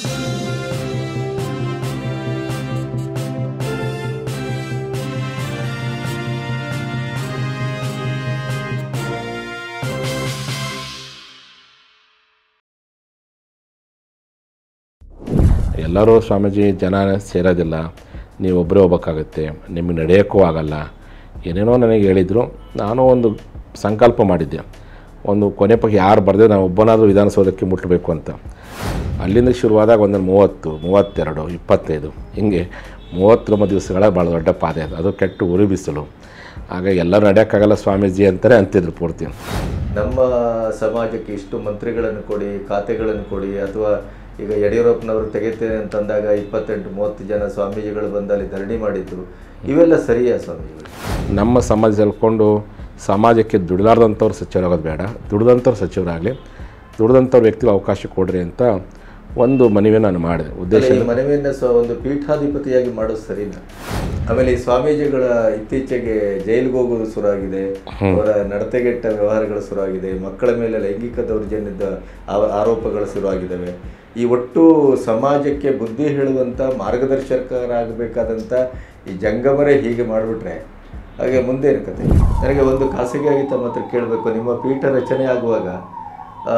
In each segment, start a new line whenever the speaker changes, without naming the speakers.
ಎಲ್ಲರೂ ಸ್ವಾಮೀಜಿ ಜನ ಸೇರೋದಿಲ್ಲ ನೀವು ಒಬ್ಬರೇ ಹೋಗ್ಬೇಕಾಗತ್ತೆ ನಿಮಗೆ ನಡೆಯೋಕ್ಕೂ ಆಗಲ್ಲ ಏನೇನೋ ನನಗೆ ಹೇಳಿದರು ನಾನು ಒಂದು ಸಂಕಲ್ಪ ಮಾಡಿದ್ದೆ ಒಂದು ಕೊನೆ ಪಕ್ಷ ಯಾರು ಬರದೆ ನಾನು ಒಬ್ಬನಾದರೂ ವಿಧಾನಸೌಧಕ್ಕೆ ಮುಟ್ಟಬೇಕು ಅಂತ ಅಲ್ಲಿಂದ ಶುರುವಾದಾಗ ಒಂದು ಮೂವತ್ತು ಮೂವತ್ತೆರಡು ಇಪ್ಪತ್ತೈದು ಹಿಂಗೆ ಮೂವತ್ತೊಂಬತ್ತು ದಿವಸಗಳ ಭಾಳ ದೊಡ್ಡ ಪಾದೆ ಅದು ಅದು ಕೆಟ್ಟು ಉರಿ ಬಿಸಿಲು ಆಗ ಎಲ್ಲರೂ ನಡೆಯೋಕ್ಕಾಗಲ್ಲ ಸ್ವಾಮೀಜಿ ಅಂತಾರೆ ಅಂತಿದ್ರು ಪೂರ್ತಿ
ನಮ್ಮ ಸಮಾಜಕ್ಕೆ ಇಷ್ಟು ಮಂತ್ರಿಗಳನ್ನು ಕೊಡಿ ಖಾತೆಗಳನ್ನು ಕೊಡಿ ಅಥವಾ ಈಗ ಯಡಿಯೂರಪ್ಪನವರು ತೆಗಿತೇನೆ ಅಂತಂದಾಗ ಇಪ್ಪತ್ತೆಂಟು ಮೂವತ್ತು ಜನ ಸ್ವಾಮೀಜಿಗಳು ಬಂದಲ್ಲಿ ಧರಣಿ ಮಾಡಿದ್ರು ಇವೆಲ್ಲ ಸರಿಯಾ ಸ್ವಾಮೀಜಿಗಳು
ನಮ್ಮ ಸಮಾಜ ಸೇರಿಕೊಂಡು ಸಮಾಜಕ್ಕೆ ದುಡಿದಾರ್ದಂಥವ್ರು ಸಚಿವರಾಗೋದು ಬೇಡ ದುಡ್ದಂಥವ್ರು ಸಚಿವರಾಗಲಿ ದುಡ್ದಂಥವ್ರು ವ್ಯಕ್ತಿಗೆ ಅವಕಾಶ ಕೊಡ್ರಿ ಅಂತ ಒಂದು ಮನವಿ ನಾನು ಮಾಡಿದೆ ಉದ್ದೇಶ
ಈ ಮನವಿಯನ್ನ ಸ್ವ ಒಂದು ಪೀಠಾಧಿಪತಿಯಾಗಿ ಮಾಡೋದು ಸರಿನಾ ಆಮೇಲೆ ಈ ಸ್ವಾಮೀಜಿಗಳ ಇತ್ತೀಚೆಗೆ ಜೈಲಿಗೆ ಹೋಗೋದು ಶುರುವಾಗಿದೆ ಅವರ ನಡತೆಗೆಟ್ಟ ವ್ಯವಹಾರಗಳು ಶುರುವಾಗಿದೆ ಮಕ್ಕಳ ಮೇಲೆ ಲೈಂಗಿಕ ದೌರ್ಜನ್ಯದ ಆ- ಆರೋಪಗಳು ಶುರುವಾಗಿದ್ದಾವೆ ಈ ಒಟ್ಟು ಸಮಾಜಕ್ಕೆ ಬುದ್ಧಿ ಹೇಳುವಂಥ ಮಾರ್ಗದರ್ಶಕರಾಗಬೇಕಾದಂಥ ಈ ಜಂಗಮರೇ ಹೀಗೆ ಮಾಡಿಬಿಟ್ರೆ ಹಾಗೆ ಮುಂದೇನು ಕತೆ ನನಗೆ ಒಂದು ಖಾಸಗಿಯಾಗಿ ತಮ್ಮ ಹತ್ರ ಕೇಳಬೇಕು ನಿಮ್ಮ ಪೀಠ ರಚನೆ ಆಗುವಾಗ ಆ,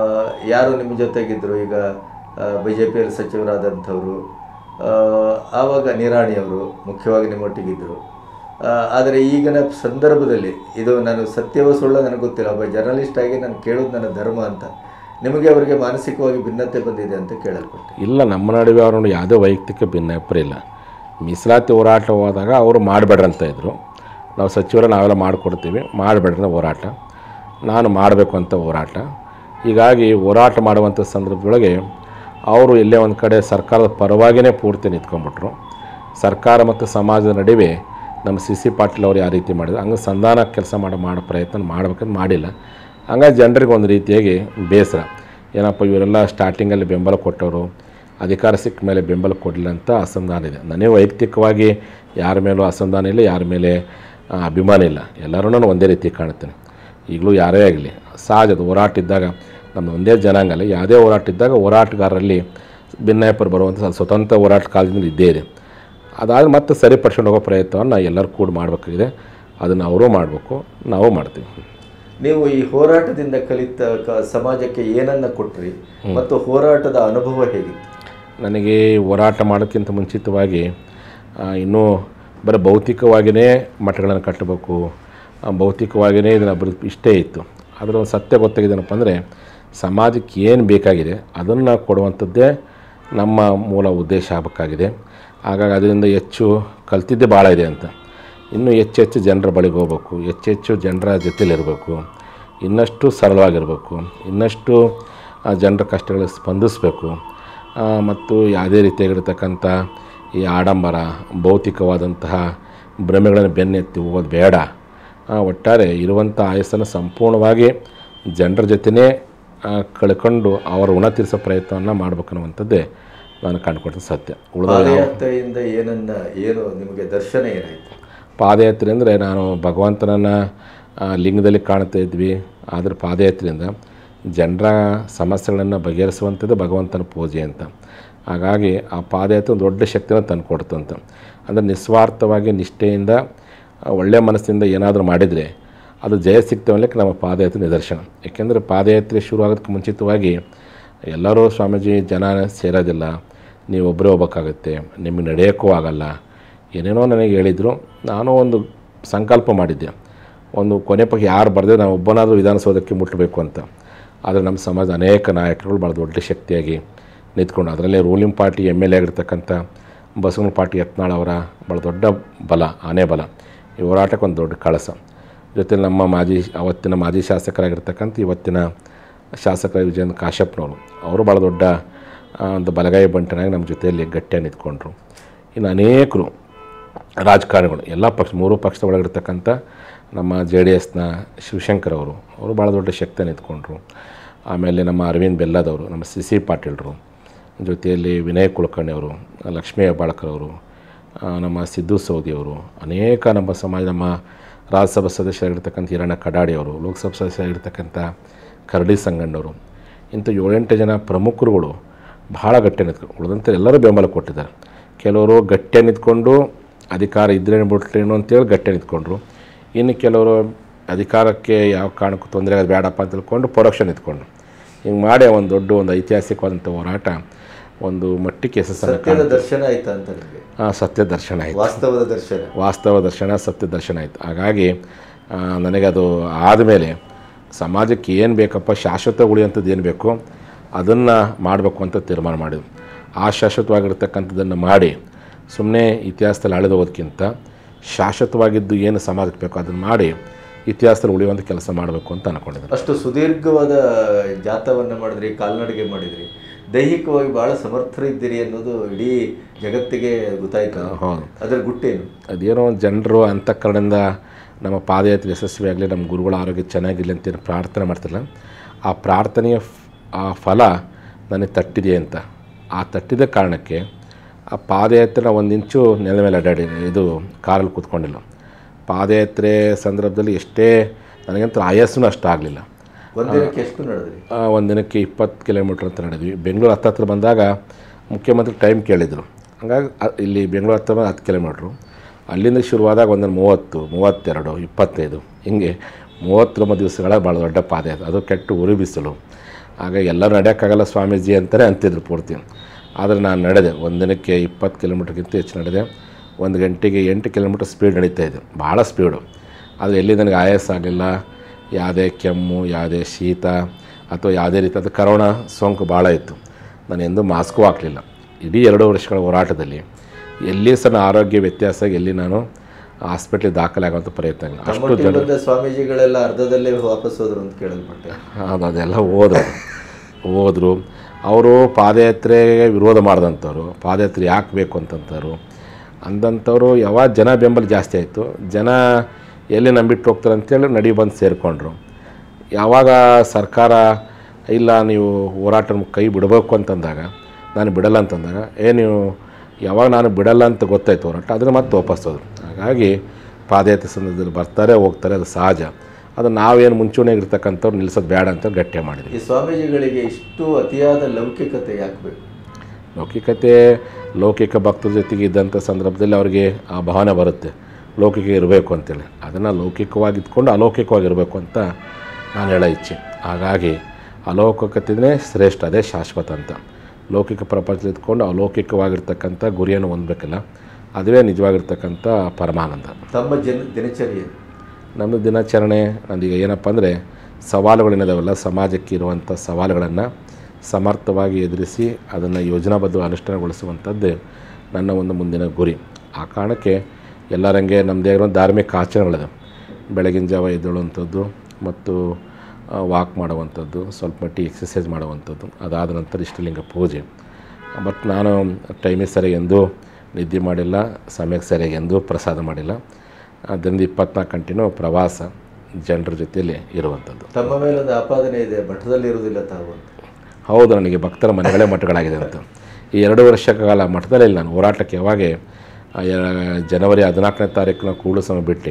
ಯಾರು ನಿಮ್ಮ ಜೊತೆಗಿದ್ದರು ಈಗ ಬಿ ಜೆ ಪಿಯಲ್ಲಿ ಸಚಿವರಾದಂಥವರು ಆ, ಆವಾಗ ನಿರಾಣಿಯವರು ಮುಖ್ಯವಾಗಿ ನಿಮ್ಮೊಟ್ಟಿಗಿದ್ದರು ಆ, ಆದರೆ ಈಗಿನ ಸಂದರ್ಭದಲ್ಲಿ ಇದು ನಾನು ಸತ್ಯವೋ ಸುಳ್ಳು ನನಗೆ ಗೊತ್ತಿಲ್ಲ ಒಬ್ಬ ಜರ್ನಲಿಸ್ಟ್ ಆಗಿ ನಾನು ಕೇಳೋದು ನನ್ನ ಧರ್ಮ ಅಂತ ನಿಮಗೆ ಅವರಿಗೆ ಮಾನಸಿಕವಾಗಿ ಭಿನ್ನತೆ ಬಂದಿದೆ ಅಂತ ಕೇಳಲ್ಪಟ್ಟೆ
ಇಲ್ಲ ನಮ್ಮ ನಡುವೆ ಅವ್ರನ್ನು ಯಾವುದೇ ವೈಯಕ್ತಿಕ ಭಿನ್ನಾಭಿಪ್ರಾಯ ಇಲ್ಲ ಮೀಸಲಾತಿ ಹೋರಾಟ ಹೋದಾಗ ಅವರು ಮಾಡಬೇಡ್ರಿ ಅಂತ ಇದ್ದರು ನಾವು ಸಚಿವರು ನಾವೆಲ್ಲ ಮಾಡಿಕೊಡ್ತೀವಿ ಮಾಡಬೇಡ್ರಿ ಅಂತ ಹೋರಾಟ ನಾನು ಮಾಡಬೇಕು ಅಂತ ಹೋರಾಟ ಹೀಗಾಗಿ ಹೋರಾಟ ಮಾಡುವಂಥ ಸಂದರ್ಭದೊಳಗೆ ಅವರು ಎಲ್ಲೇ ಒಂದು ಕಡೆ ಸರ್ಕಾರದ ಪರವಾಗಿಯೇ ಪೂರ್ತಿ ನಿಂತ್ಕೊಂಡ್ಬಿಟ್ರು ಸರ್ಕಾರ ಮತ್ತು ಸಮಾಜದ ನಡುವೆ ನಮ್ಮ ಸಿ ಸಿ ಪಾಟೀಲ್ ಅವರು ಯಾವ ರೀತಿ ಮಾಡಿದ್ರು ಹಂಗೆ ಸಂಧಾನ ಕೆಲಸ ಮಾಡೋ ಮಾಡೋ ಪ್ರಯತ್ನ ಮಾಡ್ಬೇಕಂತ ಮಾಡಿಲ್ಲ ಹಂಗಾಗಿ ಜನರಿಗೆ ಒಂದು ರೀತಿಯಾಗಿ ಬೇಸರ ಏನಪ್ಪ ಇವರೆಲ್ಲ ಸ್ಟಾರ್ಟಿಂಗಲ್ಲಿ ಬೆಂಬಲ ಕೊಟ್ಟವರು ಅಧಿಕಾರ ಸಿಕ್ಕ ಮೇಲೆ ಬೆಂಬಲ ಕೊಡಲಿಲ್ಲ ಅಂತ ಅಸಮಾಧಾನ ಇದೆ ನನಗೆ ವೈಯಕ್ತಿಕವಾಗಿ ಯಾರ ಮೇಲೂ ಅಸಮಾಧಾನ ಇಲ್ಲ ಯಾರ ಮೇಲೆ ಆ, ಅಭಿಮಾನ ಇಲ್ಲ ಎಲ್ಲರೂ ನಾನು ಒಂದೇ ರೀತಿ ಕಾಣುತ್ತೇನೆ ಈಗಲೂ ಯಾರೇ ಆಗಲಿ ಸಹಜ ಅದು ಹೋರಾಟ ಇದ್ದಾಗ ನಮ್ಮದು ಒಂದೇ ಜನಾಂಗ ಅಲ್ಲ ಯಾವುದೇ ಹೋರಾಟ ಇದ್ದಾಗ ಹೋರಾಟಗಾರರಲ್ಲಿ ಭಿನ್ನಾಭಿಪ್ರಾಯ ಬರುವಂಥ ಸ್ವತಂತ್ರ ಹೋರಾಟ ಕಾಲದಿಂದ ಇದ್ದೇ ಇದೆ ಅದಾದ ಮತ್ತೆ ಸರಿಪಡಿಸ್ಕೊಂಡು ಹೋಗೋ ಪ್ರಯತ್ನವನ್ನು ಎಲ್ಲರೂ ಕೂಡ ಮಾಡಬೇಕಾಗಿದೆ ಅದನ್ನು ಅವರು ಮಾಡಬೇಕು ನಾವು ಮಾಡ್ತೀವಿ
ನೀವು ಈ ಹೋರಾಟದಿಂದ ಕಲಿತ ಕ- ಸಮಾಜಕ್ಕೆ ಏನನ್ನ ಕೊಟ್ರಿ ಮತ್ತು ಹೋರಾಟದ ಅನುಭವ ಹೇಗಿತ್ತು
ನನಗೆ ಹೋರಾಟ ಮಾಡೋಕ್ಕಿಂತ ಮುಂಚಿತವಾಗಿ ಆ, ಇನ್ನೂ ಬರೀ ಭೌತಿಕವಾಗಿಯೇ ಮಠಗಳನ್ನು ಕಟ್ಟಬೇಕು ಆ, ಭೌತಿಕವಾಗಿಯೇ ಇದನ್ನು ಅಭಿವೃದ್ಧಿ ಇಷ್ಟೇ ಇತ್ತು ಅದರ ಒಂದು ಸತ್ಯ ಗೊತ್ತಾಗಿದ್ದೇನಪ್ಪ ಅಂದರೆ ಸಮಾಜಕ್ಕೆ ಏನು ಬೇಕಾಗಿದೆ ಅದನ್ನು ಕೊಡುವಂಥದ್ದೇ ನಮ್ಮ ಮೂಲ ಉದ್ದೇಶ ಆಗಬೇಕಾಗಿದೆ ಹಾಗಾಗಿ ಅದರಿಂದ ಹೆಚ್ಚು ಕಲ್ತಿದ್ದೇ ಭಾಳ ಇದೆ ಅಂತ ಇನ್ನೂ ಹೆಚ್ಚು ಹೆಚ್ಚು ಜನರ ಬಳಿಗೆ ಹೋಗ್ಬೇಕು ಹೆಚ್ಚು ಹೆಚ್ಚು ಜನರ ಜೊತೆಲಿರಬೇಕು ಇನ್ನಷ್ಟು ಸರಳವಾಗಿರಬೇಕು ಇನ್ನಷ್ಟು ಆ, ಜನರ ಕಷ್ಟಗಳಿಗೆ ಸ್ಪಂದಿಸಬೇಕು ಆ, ಮತ್ತು ಯಾವುದೇ ರೀತಿಯಾಗಿರ್ತಕ್ಕಂಥ ಈ ಆಡಂಬರ ಭೌತಿಕವಾದಂತಹ ಭ್ರಮೆಗಳನ್ನು ಬೆನ್ನೆತ್ತಿ ಹೋಗೋದು ಬೇಡ ಆ, ಒಟ್ಟಾರೆ ಇರುವಂಥ ಆಯಸ್ಸನ್ನು ಸಂಪೂರ್ಣವಾಗಿ ಜನರ ಜೊತೆನೇ ಆ, ಕಳ್ಕೊಂಡು ಅವರ ಋಣ ತೀರಿಸೋ ಪ್ರಯತ್ನವನ್ನು ಮಾಡ್ಬೇಕನ್ನುವಂಥದ್ದೇ ನಾನು ಕಂಡುಕೊಟ್ಟ ಸತ್ಯ ಉಳಿದ
ಪಾದಯಾತ್ರೆಯಿಂದ ಏನನ್ನ ಏನು ನಿಮಗೆ ದರ್ಶನ ಏನಾಯಿತು
ಪಾದಯಾತ್ರೆ ಅಂದರೆ ನಾನು ಭಗವಂತನನ್ನು ಆ, ಲಿಂಗದಲ್ಲಿ ಕಾಣ್ತಾ ಇದ್ವಿ ಆದರೆ ಪಾದಯಾತ್ರೆಯಿಂದ ಜನರ ಸಮಸ್ಯೆಗಳನ್ನು ಬಗೆಹರಿಸುವಂಥದ್ದು ಭಗವಂತನ ಪೂಜೆ ಅಂತ ಹಾಗಾಗಿ ಆ ಪಾದಯಾತ್ರೆ ಒಂದು ದೊಡ್ಡ ಶಕ್ತಿನ ತಂದುಕೊಡ್ತು ಅಂತ ಅಂದರೆ ನಿಸ್ವಾರ್ಥವಾಗಿ ನಿಷ್ಠೆಯಿಂದ ಆ, ಒಳ್ಳೆಯ ಮನಸ್ಸಿನಿಂದ ಏನಾದರೂ ಮಾಡಿದರೆ ಅದು ಜಯ ಸಿಗ್ತವಲ್ಲಕ್ಕೆ ನಮ್ಮ ಪಾದಯಾತ್ರೆ ನಿದರ್ಶನ ಏಕೆಂದರೆ ಪಾದಯಾತ್ರೆ ಶುರು ಆಗೋದಕ್ಕೆ ಮುಂಚಿತವಾಗಿ ಎಲ್ಲರೂ ಸ್ವಾಮೀಜಿ ಜನ ಸೇರೋದಿಲ್ಲ ನೀವು ಒಬ್ಬರೇ ಹೋಗ್ಬೇಕಾಗತ್ತೆ ನಿಮಗೆ ನಡೆಯೋಕ್ಕೂ ಆಗಲ್ಲ ಏನೇನೋ ನನಗೆ ಹೇಳಿದರು ನಾನು ಒಂದು ಸಂಕಲ್ಪ ಮಾಡಿದ್ದೆ ಒಂದು ಕೊನೆ ಪಕ್ಷ ಯಾರು ಬರದೆ ನಾವು ಒಬ್ಬನಾದರೂ ವಿಧಾನಸೌಧಕ್ಕೆ ಮುಟ್ಟಬೇಕು ಅಂತ ಆದರೆ ನಮ್ಮ ಸಮಾಜ ಅನೇಕ ನಾಯಕರುಗಳು ಭಾಳ ದೊಡ್ಡ ಶಕ್ತಿಯಾಗಿ ನಿಂತ್ಕೊಂಡು ಅದರಲ್ಲೇ ruling party M L A ಆಗಿರ್ತಕ್ಕಂಥ ಬಸವನ ಪಾರ್ಟಿ ಯತ್ನಾಳ್ ಅವರ ಭಾಳ ದೊಡ್ಡ ಬಲ ಆನೆ ಬಲ ಈ ಹೋರಾಟಕ್ಕೆ ಒಂದು ದೊಡ್ಡ ಕಳಸ ಜೊತೆ ನಮ್ಮ ಮಾಜಿ ಅವತ್ತಿನ ಮಾಜಿ ಶಾಸಕರಾಗಿರ್ತಕ್ಕಂಥ ಇವತ್ತಿನ ಶಾಸಕರ ವಿಜಯನ್ ಕಾಶ್ಯಪ್ನವರು ಅವರು ಭಾಳ ದೊಡ್ಡ ಆ, ಒಂದು ಬಲಗಾಯಿ ಬಂಟನಾಗಿ ನಮ್ಮ ಜೊತೆಯಲ್ಲಿ ಗಟ್ಟಿಯಾಗಿ ನಿಂತ್ಕೊಂಡ್ರು ಇನ್ನು ಅನೇಕರು ರಾಜಕಾರಣಿಗಳು ಎಲ್ಲ ಪಕ್ಷ ಮೂರು ಪಕ್ಷದ ಒಳಗಿರ್ತಕ್ಕಂಥ ನಮ್ಮ ಜೆ ಡಿ ಎಸ್ನ ಶಿವಶಂಕರ್ ಅವರು ಅವರು ಭಾಳ ದೊಡ್ಡ ಶಕ್ತಿ ನಿಂತ್ಕೊಂಡ್ರು ಆಮೇಲೆ ನಮ್ಮ ಅರವಿಂದ್ ಬೆಲ್ಲದವರು ನಮ್ಮ ಸಿ ಸಿ ಪಾಟೀಲ್ರು ಜೊತೆಯಲ್ಲಿ ವಿನಯ್ ಕುಲಕರ್ಣಿ ಅವರು ಲಕ್ಷ್ಮೀ ಹೆಬ್ಬಾಳ್ಕರ್ ಅವರು ಆ, ನಮ್ಮ ಸಿದ್ದು ಸೌದಿಯವರು ಅನೇಕ ನಮ್ಮ ಸಮಾಜ ನಮ್ಮ ರಾಜ್ಯಸಭಾ ಸದಸ್ಯರಾಗಿರ್ತಕ್ಕಂಥ ಹಿರಣ್ಣ ಕಡಾಡಿ ಅವರು ಲೋಕಸಭಾ ಸದಸ್ಯರಾಗಿರ್ತಕ್ಕಂಥ ಕರಡಿ ಸಂಗಣ್ಣವರು ಇಂಥ ಏಳೆಂಟು ಜನ ಪ್ರಮುಖರುಗಳು ಭಾಳ ಗಟ್ಟಿಯಾಗಿ ನಿಂತ್ಕೊಂಡು ಉಳಿದಂತೆ ಎಲ್ಲರೂ ಬೆಂಬಲ ಕೊಟ್ಟಿದ್ದಾರೆ ಕೆಲವರು ಗಟ್ಟಿಯಾಗಿ ನಿಂತ್ಕೊಂಡು ಅಧಿಕಾರ ಇದ್ರೇನು ಬಿಟ್ರೇನು ಅಂತೇಳಿ ಗಟ್ಟಿಯಾಗಿ ನಿಂತ್ಕೊಂಡ್ರು ಇನ್ನು ಕೆಲವರು ಅಧಿಕಾರಕ್ಕೆ ಯಾವ ಕಾರಣಕ್ಕೂ ತೊಂದರೆ ಆಗೋದು ಬೇಡಪ್ಪ ಅಂತ ತಿಳ್ಕೊಂಡು ಪರೋಕ್ಷ ನಿಂತ್ಕೊಂಡು ಹಿಂಗೆ ಮಾಡಿ ಒಂದು ದೊಡ್ಡ ಒಂದು ಐತಿಹಾಸಿಕವಾದಂಥ ಹೋರಾಟ ಒಂದು ಮಟ್ಟಿಗೆ ಯಶಸ್ಸನ್ನು
ಸತ್ಯದ ದರ್ಶನ ಆಯ್ತಾ ಅಂತ ನಿಮಗೆ
ಆ, ಸತ್ಯ ದರ್ಶನ ಆಯಿತು
ವಾಸ್ತವದ ದರ್ಶನ
ವಾಸ್ತವ ದರ್ಶನ ಸತ್ಯ ದರ್ಶನ ಆಯಿತು ಹಾಗಾಗಿ ಆ, ನನಗೆ ಅದು ಆದಮೇಲೆ ಸಮಾಜಕ್ಕೆ ಏನು ಬೇಕಪ್ಪ ಶಾಶ್ವತ ಉಳಿಯುವಂಥದ್ದು ಏನು ಬೇಕೋ ಅದನ್ನು ಮಾಡಬೇಕು ಅಂತ ತೀರ್ಮಾನ ಮಾಡಿದ್ವಿ ಆ ಶಾಶ್ವತವಾಗಿರ್ತಕ್ಕಂಥದ್ದನ್ನು ಮಾಡಿ ಸುಮ್ಮನೆ ಇತಿಹಾಸದಲ್ಲಿ ಅಳೆದು ಹೋಗೋದಕ್ಕಿಂತ ಶಾಶ್ವತವಾಗಿದ್ದು ಏನು ಸಮಾಜಕ್ಕೆ ಬೇಕೋ ಅದನ್ನು ಮಾಡಿ ಇತಿಹಾಸದಲ್ಲಿ ಉಳಿಯುವಂಥ ಕೆಲಸ ಮಾಡಬೇಕು ಅಂತ ಅಂದ್ಕೊಂಡಿದ್ದೆ
ಅಷ್ಟು ಸುದೀರ್ಘವಾದ ಜಾತವನ್ನ ಮಾಡಿದ್ರಿ ಕಾಲ್ನಡಿಗೆ ಮಾಡಿದ್ರಿ ದೈಹಿಕವಾಗಿ ಬಹಳ ಸಮರ್ಥರಿದ್ದೀರಿ ಅನ್ನೋದು ಇಡೀ ಜಗತ್ತಿಗೆ ಗೊತ್ತಾಯ್ತು
ಹೌದು
ಅದ್ರ ಗುಟ್ಟೇನು
ಅದೇನೋ ಜನರು ಅಂತಃಕರಣದಿಂದ ನಮ್ಮ ಪಾದಯಾತ್ರೆ ಯಶಸ್ವಿಯಾಗಲಿ ನಮ್ಮ ಗುರುಗಳ ಆರೋಗ್ಯ ಚೆನ್ನಾಗಿರಲಿ ಅಂತ ಏನು ಪ್ರಾರ್ಥನೆ ಮಾಡ್ತಿಲ್ಲ ಆ ಪ್ರಾರ್ಥನೆಯ ಫ್- ಆ ಫಲ ನನಗೆ ತಟ್ಟಿದೆ ಅಂತ ಆ ತಟ್ಟಿದ ಕಾರಣಕ್ಕೆ ಆ ಪಾದಯಾತ್ರೆ ಒಂದು ಇಂಚು ನೆಲ ಮೇಲೆ ಅಡ್ಡಾಡಿ ಇದು ಕಾರಲ್ಲಿ ಕೂತ್ಕೊಂಡಿಲ್ಲ ಪಾದಯಾತ್ರೆ ಸಂದರ್ಭದಲ್ಲಿ ಎಷ್ಟೇ ನನಗಂತೂ ಆಯಸ್ಸೂ ಅಷ್ಟು ಆಗಲಿಲ್ಲ
ಒಂದಿನಕ್ಕೆ ಎಷ್ಟು ನಡೆದ್ರಿ
ಒಂದು ದಿನಕ್ಕೆ ಇಪ್ಪತ್ತು ಕಿಲೋಮೀಟ್ರ್ ಅಂತ ನಡೆದ್ವಿ ಬೆಂಗಳೂರು ಹತ್ತತ್ರ ಬಂದಾಗ ಮುಖ್ಯಮಂತ್ರಿ ಟೈಮ್ ಕೇಳಿದರು ಹಂಗಾಗಿ ಅ- ಇಲ್ಲಿ ಬೆಂಗಳೂರು ಹತ್ರ ಹತ್ತು ಕಿಲೋಮೀಟ್ರು ಅಲ್ಲಿಂದ ಶುರುವಾದಾಗ ಒಂದು ಮೂವತ್ತು ಮೂವತ್ತೆರಡು ಇಪ್ಪತ್ತೈದು ಹಿಂಗೆ ಮೂವತ್ತೊಂಬತ್ತು ದಿವಸಗಳ ಭಾಳ ದೊಡ್ಡ ಪಾದಯಾತ್ರೆ ಅದು ಕೆಟ್ಟು ಉರಿ ಬಿಸಿಲು ಆಗ ಎಲ್ಲರೂ ನಡೆಯೋಕ್ಕಾಗಲ್ಲ ಸ್ವಾಮೀಜಿ ಅಂತಲೇ ಅಂತಿದ್ರು ಪೂರ್ತಿ ಆದರೆ ನಾನು ನಡೆದೆ ಒಂದು ದಿನಕ್ಕೆ ಇಪ್ಪತ್ತು ಕಿಲೋಮೀಟ್ರ್ಗಿಂತ ಹೆಚ್ಚು ನಡೆದೆ ಒಂದು ಗಂಟೆಗೆ ಎಂಟು ಕಿಲೋಮೀಟ್ರ್ ಸ್ಪೀಡ್ ನಡೀತಾ ಇದ್ದೆ ಭಾಳ ಸ್ಪೀಡು ಆದರೆ ಎಲ್ಲಿ ನನಗೆ ಆಯಾಸ ಆಗಲಿಲ್ಲ ಯಾವುದೇ ಕೆಮ್ಮು ಯಾವುದೇ ಶೀತ ಅಥವಾ ಯಾವುದೇ ರೀತಿ ಅದು ಕರೋನಾ ಸೋಂಕು ಭಾಳ ಇತ್ತು ನಾನು ಎಂದೂ ಮಾಸ್ಕು ಹಾಕಲಿಲ್ಲ ಇಡೀ ಎರಡು ವರ್ಷಗಳ ಹೋರಾಟದಲ್ಲಿ ಎಲ್ಲಿ ಸಹ ನನ್ನ ಆರೋಗ್ಯ ವ್ಯತ್ಯಾಸ ಆಗಿ ಎಲ್ಲಿ ನಾನು ಹಾಸ್ಪಿಟ್ಲಿಗೆ ದಾಖಲೆ ಆಗುವಂಥ ಪ್ರಯತ್ನ ಇಲ್ಲ ಅಷ್ಟು
ನಮ್ಮೊಟ್ಟಿಗೆ ಬಂದ ಸ್ವಾಮೀಜಿಗಳೆಲ್ಲ ಅರ್ಧದಲ್ಲೇ ವಾಪಸ್ ಹೋದ್ರು ಅಂತ ಕೇಳಲ್ಪಟ್ಟೆ
ಅದು ಅದೆಲ್ಲ ಹೋದರು ಹೋದರು ಅವರು ಪಾದಯಾತ್ರೆಗೆ ವಿರೋಧ ಮಾಡಿದಂಥವ್ರು ಪಾದಯಾತ್ರೆ ಯಾಕೆ ಬೇಕು ಅಂತಂತವ್ರು ಅಂದಂಥವ್ರು ಯಾವಾಗ ಜನ ಬೆಂಬಲ ಜಾಸ್ತಿ ಆಯಿತು ಜನ ಎಲ್ಲಿ ನಂಬಿಟ್ಟು ಹೋಗ್ತಾರೆ ಅಂತೇಳಿ ನಡಿ ಬಂದು ಸೇರಿಕೊಂಡ್ರು ಯಾವಾಗ ಸರ್ಕಾರ ಇಲ್ಲ ನೀವು ಹೋರಾಟ ಕೈ ಬಿಡಬೇಕು ಅಂತಂದಾಗ ನಾನು ಬಿಡಲ್ಲ ಅಂತಂದಾಗ ಏ ನೀವು ಯಾವಾಗ ನಾನು ಬಿಡಲ್ಲ ಅಂತ ಗೊತ್ತಾಯ್ತು ಹೋರಾಟ ಅದನ್ನು ಮತ್ತೆ ವಾಪಸ್ ಹೋದ್ರು ಹಾಗಾಗಿ ಪಾದಯಾತ್ರೆ ಸಂದರ್ಭದಲ್ಲಿ ಬರ್ತಾರೆ ಹೋಗ್ತಾರೆ ಅದು ಸಹಜ ಅದು ನಾವೇನು ಮುಂಚೂಣಿಯಾಗಿ ಇರ್ತಕ್ಕಂಥವ್ರು ನಿಲ್ಲಿಸೋದು ಬೇಡ ಅಂತ ಗಟ್ಟಿ ಮಾಡಿದ್ವಿ
ಈ ಸ್ವಾಮೀಜಿಗಳಿಗೆ ಇಷ್ಟು ಅತಿಯಾದ ಲೌಕಿಕತೆ ಯಾಕೆ ಬೇಕು
ಲೌಕಿಕತೆ ಲೌಕಿಕ ಭಕ್ತರ ಜೊತೆಗೆ ಇದ್ದಂಥ ಸಂದರ್ಭದಲ್ಲಿ ಅವರಿಗೆ ಆ ಭಾವನೆ ಬರುತ್ತೆ ಲೌಕಿಕ ಇರಬೇಕು ಅಂತೇಳಿ ಅದನ್ನು ಲೌಕಿಕವಾಗಿ ಇದ್ಕೊಂಡು ಅಲೌಕಿಕವಾಗಿರಬೇಕು ಅಂತ ನಾನು ಹೇಳೋ ಇಚ್ಛೆ ಹಾಗಾಗಿ ಅಲೌಕಿಕತೆಯೇ ಶ್ರೇಷ್ಠ ಅದೇ ಶಾಶ್ವತ ಅಂತ ಲೌಕಿಕ ಪ್ರಪಂಚದಲ್ಲಿ ಇದ್ಕೊಂಡು ಅಲೌಕಿಕವಾಗಿರ್ತಕ್ಕಂಥ ಗುರಿಯನ್ನು ಹೊಂದಬೇಕಲ್ಲ ಅದುವೇ ನಿಜವಾಗಿರ್ತಕ್ಕಂಥ ಪರಮಾನಂದ
ತಮ್ಮ ಜನ ದಿನಚರ್ಯೆ
ನಮ್ಮದು ದಿನಾಚರಣೆ ನಂದೀಗ ಏನಪ್ಪ ಅಂದರೆ ಸವಾಲುಗಳೇನಿದಾವಲ್ಲ ಸಮಾಜಕ್ಕೆ ಇರುವಂಥ ಸವಾಲುಗಳನ್ನು ಸಮರ್ಥವಾಗಿ ಎದುರಿಸಿ ಅದನ್ನು ಯೋಜನಾಬದ್ಧ ಅನುಷ್ಠಾನಗೊಳಿಸುವಂಥದ್ದು ನನ್ನ ಒಂದು ಮುಂದಿನ ಗುರಿ ಆ ಕಾರಣಕ್ಕೆ ಎಲ್ಲರಂಗೆ ನಮ್ಮದೇ ಇರೋ ಧಾರ್ಮಿಕ ಆಚರಣೆಗಳಿದೆ ಬೆಳಗಿನ ಜಾವ ಎದ್ದೇಳುವಂಥದ್ದು ಮತ್ತು ವಾಕ್ ಮಾಡುವಂಥದ್ದು ಸ್ವಲ್ಪ ಮಟ್ಟಿಗೆ ಎಕ್ಸಸೈಸ್ ಮಾಡುವಂಥದ್ದು ಅದಾದ ನಂತರ ಇಷ್ಟಲಿಂಗ ಪೂಜೆ ಬಟ್ ನಾನು ಟೈಮಿಗೆ ಸರಿಯಾಗಿ ಎಂದೂ ನಿದ್ದೆ ಮಾಡಿಲ್ಲ ಸಮಯಕ್ಕೆ ಸರಿಯಾಗಿ ಎಂದೂ ಪ್ರಸಾದ ಮಾಡಿಲ್ಲ ಅದರಿಂದ ಇಪ್ಪತ್ನಾಲ್ಕು ಗಂಟೆನೂ ಪ್ರವಾಸ ಜನರ ಜೊತೆಯಲ್ಲಿ ಇರುವಂಥದ್ದು
ತಮ್ಮ ಮೇಲೆ ಒಂದು ಆಪಾದನೆ ಇದೆ ಮಠದಲ್ಲಿ ಇರುವುದಿಲ್ಲ ತಾವು ಅಂತ
ಹೌದು ನನಗೆ ಭಕ್ತರ ಮನೆಗಳೇ ಮಠಗಳಾಗಿದೆ ಅಂತ ಈ ಎರಡು ವರ್ಷ ಕಾಲ ಮಠದಲ್ಲಿ ನಾನು ಹೋರಾಟಕ್ಕೆ ಯಾವಾಗೆ ಆ, ಯ- ಜನವರಿ ಹದಿನಾಲ್ಕನೇ ತಾರೀಕಿನ ಕೂಡಲು ಸಮಯ ಬಿಟ್ಟು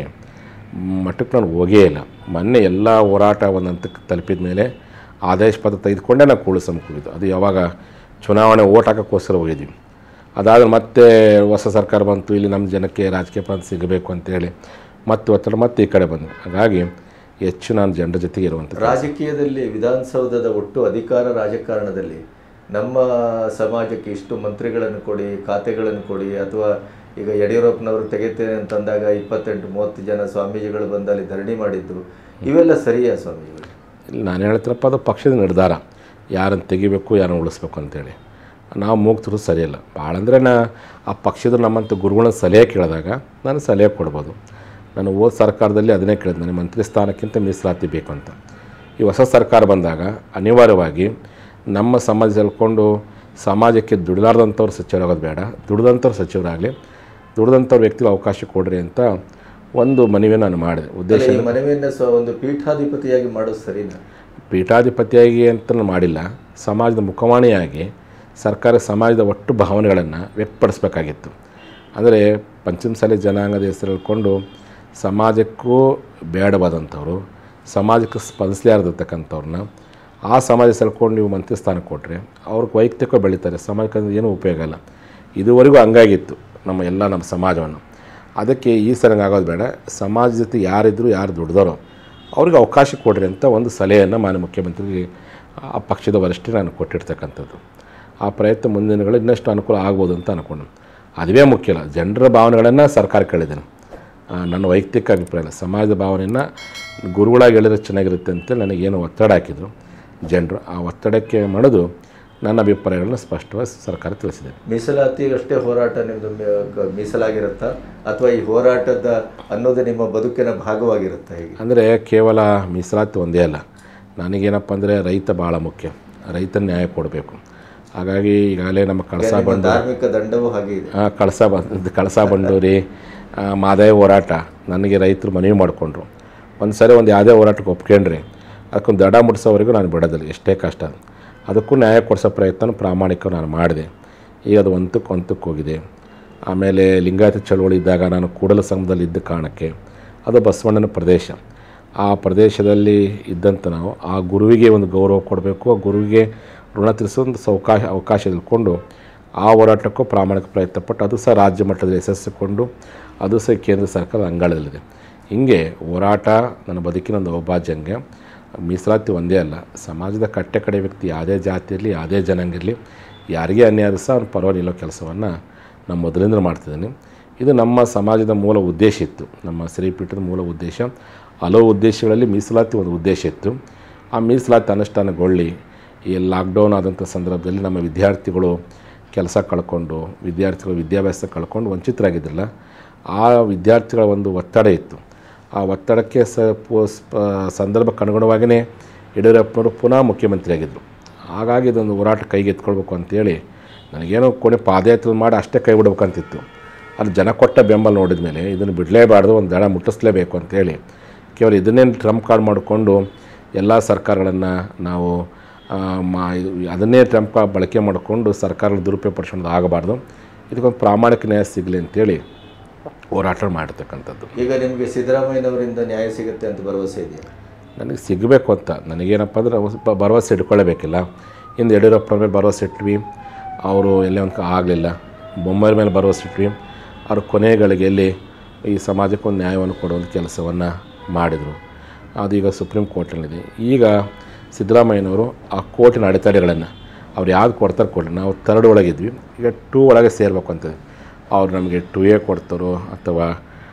ಮಠಕ್ಕೆ ನಾನು ಹೋಗೇ ಇಲ್ಲ ಮೊನ್ನೆ ಎಲ್ಲ ಹೋರಾಟ ಒಂದು ಹಂತಕ್ಕೆ ತಲುಪಿದ ಮೇಲೆ ಆದೇಶ ಪತ್ರ ತೆಗೆದುಕೊಂಡೇ ನಾವು ಕೂಡಲು ಸಮಕ್ಕೆ ಹೋಗಿದ್ದು ಅದು ಯಾವಾಗ ಚುನಾವಣೆ ಓಟ್ ಹಾಕೋಕ್ಕೋಸ್ಕರ ಹೋಗಿದ್ವಿ ಅದಾದ್ರೆ ಮತ್ತೆ ಹೊಸ ಸರ್ಕಾರ ಬಂತು ಇಲ್ಲಿ ನಮ್ಮ ಜನಕ್ಕೆ ರಾಜಕೀಯ ಪದ ಸಿಗಬೇಕು ಅಂತೇಳಿ ಮತ್ತೆ ಒತ್ತಡ ಮತ್ತೆ ಈ ಕಡೆ ಬಂದು ಹಾಗಾಗಿ ಹೆಚ್ಚು ನಾನು ಜನರ ಜೊತೆಗೆ ಇರುವಂಥದ್ದು
ರಾಜಕೀಯದಲ್ಲಿ ವಿಧಾನಸೌಧದ ಒಟ್ಟು ಅಧಿಕಾರ ರಾಜಕಾರಣದಲ್ಲಿ ನಮ್ಮ ಸಮಾಜಕ್ಕೆ ಇಷ್ಟು ಮಂತ್ರಿಗಳನ್ನು ಕೊಡಿ ಖಾತೆಗಳನ್ನು ಕೊಡಿ ಅಥವಾ ಈಗ ಯಡಿಯೂರಪ್ಪನವರು ತೆಗಿತೇನೆ ಅಂತಂದಾಗ ಇಪ್ಪತ್ತೆಂಟು ಮೂವತ್ತು ಜನ ಸ್ವಾಮೀಜಿಗಳು ಬಂದು ಅಲ್ಲಿ ಧರಣಿ ಮಾಡಿದ್ದು ಇವೆಲ್ಲ ಸರಿಯಾ ಸ್ವಾಮೀಜಿಗಳು
ಇಲ್ಲಿ ನಾನು ಹೇಳ್ತೀನಪ್ಪ ಅದು ಪಕ್ಷದ ನಿರ್ಧಾರ ಯಾರನ್ನು ತೆಗಿಬೇಕು ಯಾರನ್ನು ಉಳಿಸ್ಬೇಕು ಅಂತೇಳಿ ನಾವು ಮೂಗ್ತರು ಸರಿಯಲ್ಲ ಭಾಳ ಅಂದರೆ ನಾ ಆ ಪಕ್ಷದ ನಮ್ಮಂಥ ಗುರುಗಳನ್ನ ಸಲಹೆ ಕೇಳಿದಾಗ ನಾನು ಸಲಹೆ ಕೊಡ್ಬೋದು ನಾನು ಹೋದ ಸರ್ಕಾರದಲ್ಲಿ ಅದನ್ನೇ ಕೇಳಿದೆ ನನಗೆ ಮಂತ್ರಿ ಸ್ಥಾನಕ್ಕಿಂತ ಮೀಸಲಾತಿ ಬೇಕು ಅಂತ ಈ ಹೊಸ ಸರ್ಕಾರ ಬಂದಾಗ ಅನಿವಾರ್ಯವಾಗಿ ನಮ್ಮ ಸಮಾಜ ಸೇರಿಕೊಂಡು ಸಮಾಜಕ್ಕೆ ದುಡಿಲಾರ್ದಂಥವ್ರು ಸಚಿವರಾಗೋದು ಬೇಡ ದುಡ್ದಂಥವ್ರು ಸಚಿವರಾಗಲಿ ದುಡ್ದಂಥವ್ರು ವ್ಯಕ್ತಿಗೆ ಅವಕಾಶ ಕೊಡ್ರಿ ಅಂತ ಒಂದು ಮನವಿ ನಾನು ಮಾಡಿದೆ ಉದ್ದೇಶ
ಅಲ್ಲ, ಈ ಮನವಿಯನ್ನ ಸ ಒಂದು ಪೀಠಾಧಿಪತಿಯಾಗಿ ಮಾಡೋದು ಸರಿನಾ
ಪೀಠಾಧಿಪತಿಯಾಗಿ ಅಂತ ನಾನು ಮಾಡಿಲ್ಲ ಸಮಾಜದ ಮುಖವಾಣಿಯಾಗಿ ಸರ್ಕಾರ ಸಮಾಜದ ಒಟ್ಟು ಭಾವನೆಗಳನ್ನು ವ್ಯಕ್ತಪಡಿಸ್ಬೇಕಾಗಿತ್ತು ಅಂದರೆ ಪಂಚಮಸಾಲಿ ಜನಾಂಗದ ಹೆಸರು ಹೇಳ್ಕೊಂಡು ಸಮಾಜಕ್ಕೂ ಬೇಡವಾದಂಥವ್ರು ಸಮಾಜಕ್ಕೆ ಸ್ಪಂದಿಸಲಾರದಿರ್ತಕ್ಕಂಥವ್ರನ್ನ ಆ ಸಮಾಜ ಸೆಳ್ಕೊಂಡು ನೀವು ಮಂತ್ರಿ ಸ್ಥಾನ ಕೊಟ್ಟರೆ ಅವ್ರಿಗೆ ವೈಯಕ್ತಿಕ ಬೆಳೀತಾರೆ ಸಮಾಜಕ್ಕೆ ಅದು ಏನೂ ಉಪಯೋಗ ಇಲ್ಲ ಇದುವರೆಗೂ ಹಂಗಾಗಿತ್ತು ನಮ್ಮ ಎಲ್ಲ ನಮ್ಮ ಸಮಾಜವನ್ನು ಅದಕ್ಕೆ ಈ ಸರಂಗೆ ಆಗೋದು ಬೇಡ ಸಮಾಜ ಜೊತೆ ಯಾರಿದ್ರು ಯಾರು ದುಡ್ದಾರೋ ಅವ್ರಿಗೆ ಅವಕಾಶ ಕೊಡ್ರಿ ಅಂತ ಒಂದು ಸಲಹೆಯನ್ನು ಮಾನ್ಯ ಮುಖ್ಯಮಂತ್ರಿಗೆ ಆ ಪಕ್ಷದ ವರಿಷ್ಠ ನಾನು ಕೊಟ್ಟಿರ್ತಕ್ಕಂಥದ್ದು ಆ ಪ್ರಯತ್ನ ಮುಂದಿನ ದಿನಗಳಲ್ಲಿ ಇನ್ನಷ್ಟು ಅನುಕೂಲ ಆಗ್ಬೋದು ಅಂತ ಅನ್ಕೊಂಡು ಅದುವೇ ಮುಖ್ಯ ಅಲ್ಲ ಜನರ ಭಾವನೆಗಳನ್ನು ಸರ್ಕಾರ ಕೇಳಿದ್ದೇನೆ ಆ, ನನ್ನ ವೈಯಕ್ತಿಕ ಅಭಿಪ್ರಾಯ ಇಲ್ಲ ಸಮಾಜದ ಭಾವನೆಯನ್ನು ಗುರುಗಳಾಗಿ ಹೇಳಿದ್ರೆ ಚೆನ್ನಾಗಿರುತ್ತೆ ಅಂತ ನನಗೇನು ಒತ್ತಡ ಹಾಕಿದರು ಜನರು ಆ ಒತ್ತಡಕ್ಕೆ ಮಣಿದು ನನ್ನ ಅಭಿಪ್ರಾಯಗಳನ್ನ ಸ್ಪಷ್ಟವಾಗಿ ಸರ್ಕಾರ ತಿಳಿಸಿದೆ
ಮೀಸಲಾತಿಗಷ್ಟೇ ಹೋರಾಟ ನಿಮ್ದು ಮೇ- ಮೀಸಲಾಗಿರುತ್ತಾ ಅಥವಾ ಈ ಹೋರಾಟದ ಅನ್ನೋದು ನಿಮ್ಮ ಬದುಕಿನ ಭಾಗವಾಗಿರುತ್ತಾ ಹೇಗೆ
ಅಂದರೆ ಕೇವಲ ಮೀಸಲಾತಿ ಒಂದೇ ಅಲ್ಲ ನನಗೇನಪ್ಪ ಅಂದರೆ ರೈತ ಭಾಳ ಮುಖ್ಯ ರೈತನ ನ್ಯಾಯ ಕೊಡಬೇಕು ಹಾಗಾಗಿ ಈಗಾಗಲೇ ನಮ್ಮ ಕಳಸ
ನಿಮ್ಮ
ಬಂದು
ಧಾರ್ಮಿಕ ದಂಡವೂ ಹಾಗೆ ಇದೆ
ಆ, ಕಳಸ ಬಂದು ಕಳಸ ಬಂಡೂರಿ ಆ, ಮಾದಾಯ ಹೋರಾಟ ನನಗೆ ರೈತರು ಮನವಿ ಮಾಡಿಕೊಂಡ್ರು ಒಂದು ಸರಿ ಒಂದು ಯಾವುದೇ ಹೋರಾಟಕ್ಕೆ ಒಪ್ಕೊಂಡ್ರಿ ಅದಕ್ಕೊಂದು ದಡ ಮುಟ್ಸೋವರೆಗೂ ನಾನು ಬಿಡೋದಿಲ್ಲ ಎಷ್ಟೇ ಕಷ್ಟ ಅದಕ್ಕೂ ನ್ಯಾಯ ಕೊಡಿಸೋ ಪ್ರಯತ್ನ ಪ್ರಾಮಾಣಿಕ ನಾನು ಮಾಡಿದೆ ಈಗ ಅದು ಒಂತಕ್ಕೆ ಒಂತಕ್ಕೆ ಹೋಗಿದೆ ಆಮೇಲೆ ಲಿಂಗಾಯತ ಚಳವಳಿ ಇದ್ದಾಗ ನಾನು ಕೂಡಲ ಸಂಘದಲ್ಲಿ ಇದ್ದ ಕಾರಣಕ್ಕೆ ಅದು ಬಸವಣ್ಣನ ಪ್ರದೇಶ ಆ ಪ್ರದೇಶದಲ್ಲಿ ಇದ್ದಂಥ ನಾವು ಆ ಗುರುವಿಗೆ ಒಂದು ಗೌರವ ಕೊಡಬೇಕು ಆ ಗುರುವಿಗೆ ಋಣ ತೀರಿಸೋ ಒಂದು ಅವಕಾಶ ಅವಕಾಶ ತಿಳ್ಕೊಂಡು ಆ ಹೋರಾಟಕ್ಕೂ ಪ್ರಾಮಾಣಿಕ ಪ್ರಯತ್ನ ಪಟ್ಟು ಅದು ಸಹ ರಾಜ್ಯ ಮಟ್ಟದಲ್ಲಿ ಯಶಸ್ಸುಕೊಂಡು ಅದು ಸಹ ಕೇಂದ್ರ ಸರ್ಕಾರದ ಅಂಗಳದಲ್ಲಿದೆ ಹಿಂಗೆ ಹೋರಾಟ ನನ್ನ ಬದುಕಿನ ಒಂದು ಅವಿಭಾಜ್ಯಂಗೆ ಮೀಸಲಾತಿ ಒಂದೇ ಅಲ್ಲ ಸಮಾಜದ ಕಟ್ಟೆ ಕಡೆ ವ್ಯಕ್ತಿ ಯಾವುದೇ ಜಾತಿ ಇರಲಿ ಯಾವುದೇ ಜನಾಂಗ ಇರಲಿ ಯಾರಿಗೇ ಅನ್ಯಾಯ ಆದ್ರೂ ಸಹ ಅವ್ರ ಪರವಾಗಿ ನಿಲ್ಲೋ ಕೆಲಸವನ್ನು ನಾನು ಮೊದಲಿಂದ ಮಾಡ್ತಿದ್ದೀನಿ ಇದು ನಮ್ಮ ಸಮಾಜದ ಮೂಲ ಉದ್ದೇಶ ಇತ್ತು ನಮ್ಮ ಶ್ರೀಪೀಠದ ಮೂಲ ಉದ್ದೇಶ ಹಲವು ಉದ್ದೇಶಗಳಲ್ಲಿ ಮೀಸಲಾತಿ ಒಂದು ಉದ್ದೇಶ ಇತ್ತು ಆ ಮೀಸಲಾತಿ ಅನುಷ್ಠಾನಗೊಳ್ಳಿ ಈ ಲಾಕ್ಡೌನ್ ಆದಂಥ ಸಂದರ್ಭದಲ್ಲಿ ನಮ್ಮ ವಿದ್ಯಾರ್ಥಿಗಳು ಕೆಲಸ ಕಳ್ಕೊಂಡು ವಿದ್ಯಾರ್ಥಿಗಳು ವಿದ್ಯಾಭ್ಯಾಸ ಕಳ್ಕೊಂಡು ವಂಚಿತರಾಗಿದ್ದಿಲ್ಲ ಆ ವಿದ್ಯಾರ್ಥಿಗಳ ಒಂದು ಒತ್ತಡ ಇತ್ತು ಆ ಒತ್ತಡಕ್ಕೆ ಸ ಪೋ- ಸ್ಪ- ಸಂದರ್ಭಕ್ಕೆ ಅನುಗುಣವಾಗಿಯೇ ಯಡಿಯೂರಪ್ಪನವರು ಪುನಃ ಮುಖ್ಯಮಂತ್ರಿಯಾಗಿದ್ದರು ಹಾಗಾಗಿ ಇದೊಂದು ಹೋರಾಟ ಕೈಗೆತ್ಕೊಳ್ಬೇಕು ಅಂತೇಳಿ ನನಗೇನೋ ಕೊನೆ ಪಾದಯಾತ್ರೆ ಮಾಡಿ ಅಷ್ಟೇ ಕೈ ಬಿಡ್ಬೇಕಂತಿತ್ತು ಅದು ಜನ ಕೊಟ್ಟ ಬೆಂಬಲ ನೋಡಿದ ಮೇಲೆ ಇದನ್ನು ಬಿಡಲೇಬಾರ್ದು ಒಂದು ದಡ ಮುಟ್ಟಿಸ್ಲೇಬೇಕು ಅಂತೇಳಿ ಕೇವಲ ಇದನ್ನೇ ಟ್ರಂಪ್ ಕಾರ್ಡ್ ಮಾಡಿಕೊಂಡು ಎಲ್ಲ ಸರ್ಕಾರಗಳನ್ನು ನಾವು ಆ, ಮಾ ಇದು ಅದನ್ನೇ ಟ್ರಂಪ್ ಕಾರ್ಡ್ ಬಳಕೆ ಮಾಡಿಕೊಂಡು ಸರ್ಕಾರಗಳು ದುರುಪಯೋಗ ಪಡಿಸ್ಕೊಂಡು ಆಗಬಾರ್ದು ಇದಕ್ಕೊಂದು ಪ್ರಾಮಾಣಿಕ ನ್ಯಾಯ ಸಿಗಲಿ ಅಂತೇಳಿ ಹೋರಾಟ ಮಾಡಿರ್ತಕ್ಕಂಥದ್ದು
ಈಗ ನಿಮಗೆ ಸಿದ್ದರಾಮಯ್ಯನವರಿಂದ ನ್ಯಾಯ ಸಿಗುತ್ತೆ ಅಂತ ಭರವಸೆ ಇದೆಯಾ
ನನಗೆ ಸಿಗಬೇಕು ಅಂತ ನನಗೇನಪ್ಪ ಅಂದ್ರೆ ಸ್ವಲ್ಪ ಭರವಸೆ ಇಟ್ಕೊಳ್ಳೇಬೇಕಿಲ್ಲ ಹಿಂದೆ ಯಡಿಯೂರಪ್ಪನ ಮೇಲೆ ಭರವಸೆ ಇಟ್ವಿ ಅವರು ಎಲ್ಲೇ ಒಂದು ಆಗಲಿಲ್ಲ ಬೊಮ್ಮಾರ ಮೇಲೆ ಭರವಸೆ ಇಟ್ವಿ ಅವ್ರ ಕೊನೆಗಳಿಗೆ ಎಲ್ಲಿ ಈ ಸಮಾಜಕ್ಕೆ ಒಂದು ನ್ಯಾಯವನ್ನು ಕೊಡುವಂಥ ಕೆಲಸವನ್ನು ಮಾಡಿದರು ಅದು ಈಗ ಸುಪ್ರೀಂ ಕೋರ್ಟ್ನಲ್ಲಿದೆ ಈಗ ಸಿದ್ದರಾಮಯ್ಯನವರು ಆ ಕೋರ್ಟಿನ ಅಡೆತಡೆಗಳನ್ನು ಅವ್ರು ಯಾವ್ದು ಕೊಡ್ತಾರೆ ಕೊಡಲಿ ನಾವು ತರ್ಡ್ ಒಳಗಿದ್ವಿ ಈಗ ಟೂ ಒಳಗೆ ಸೇರ್ಬೇಕು ಅಂತ ಅವ್ರು ನಮಗೆ ಟು ಎ ಕೊಡ್ತಾರೋ ಅಥವಾ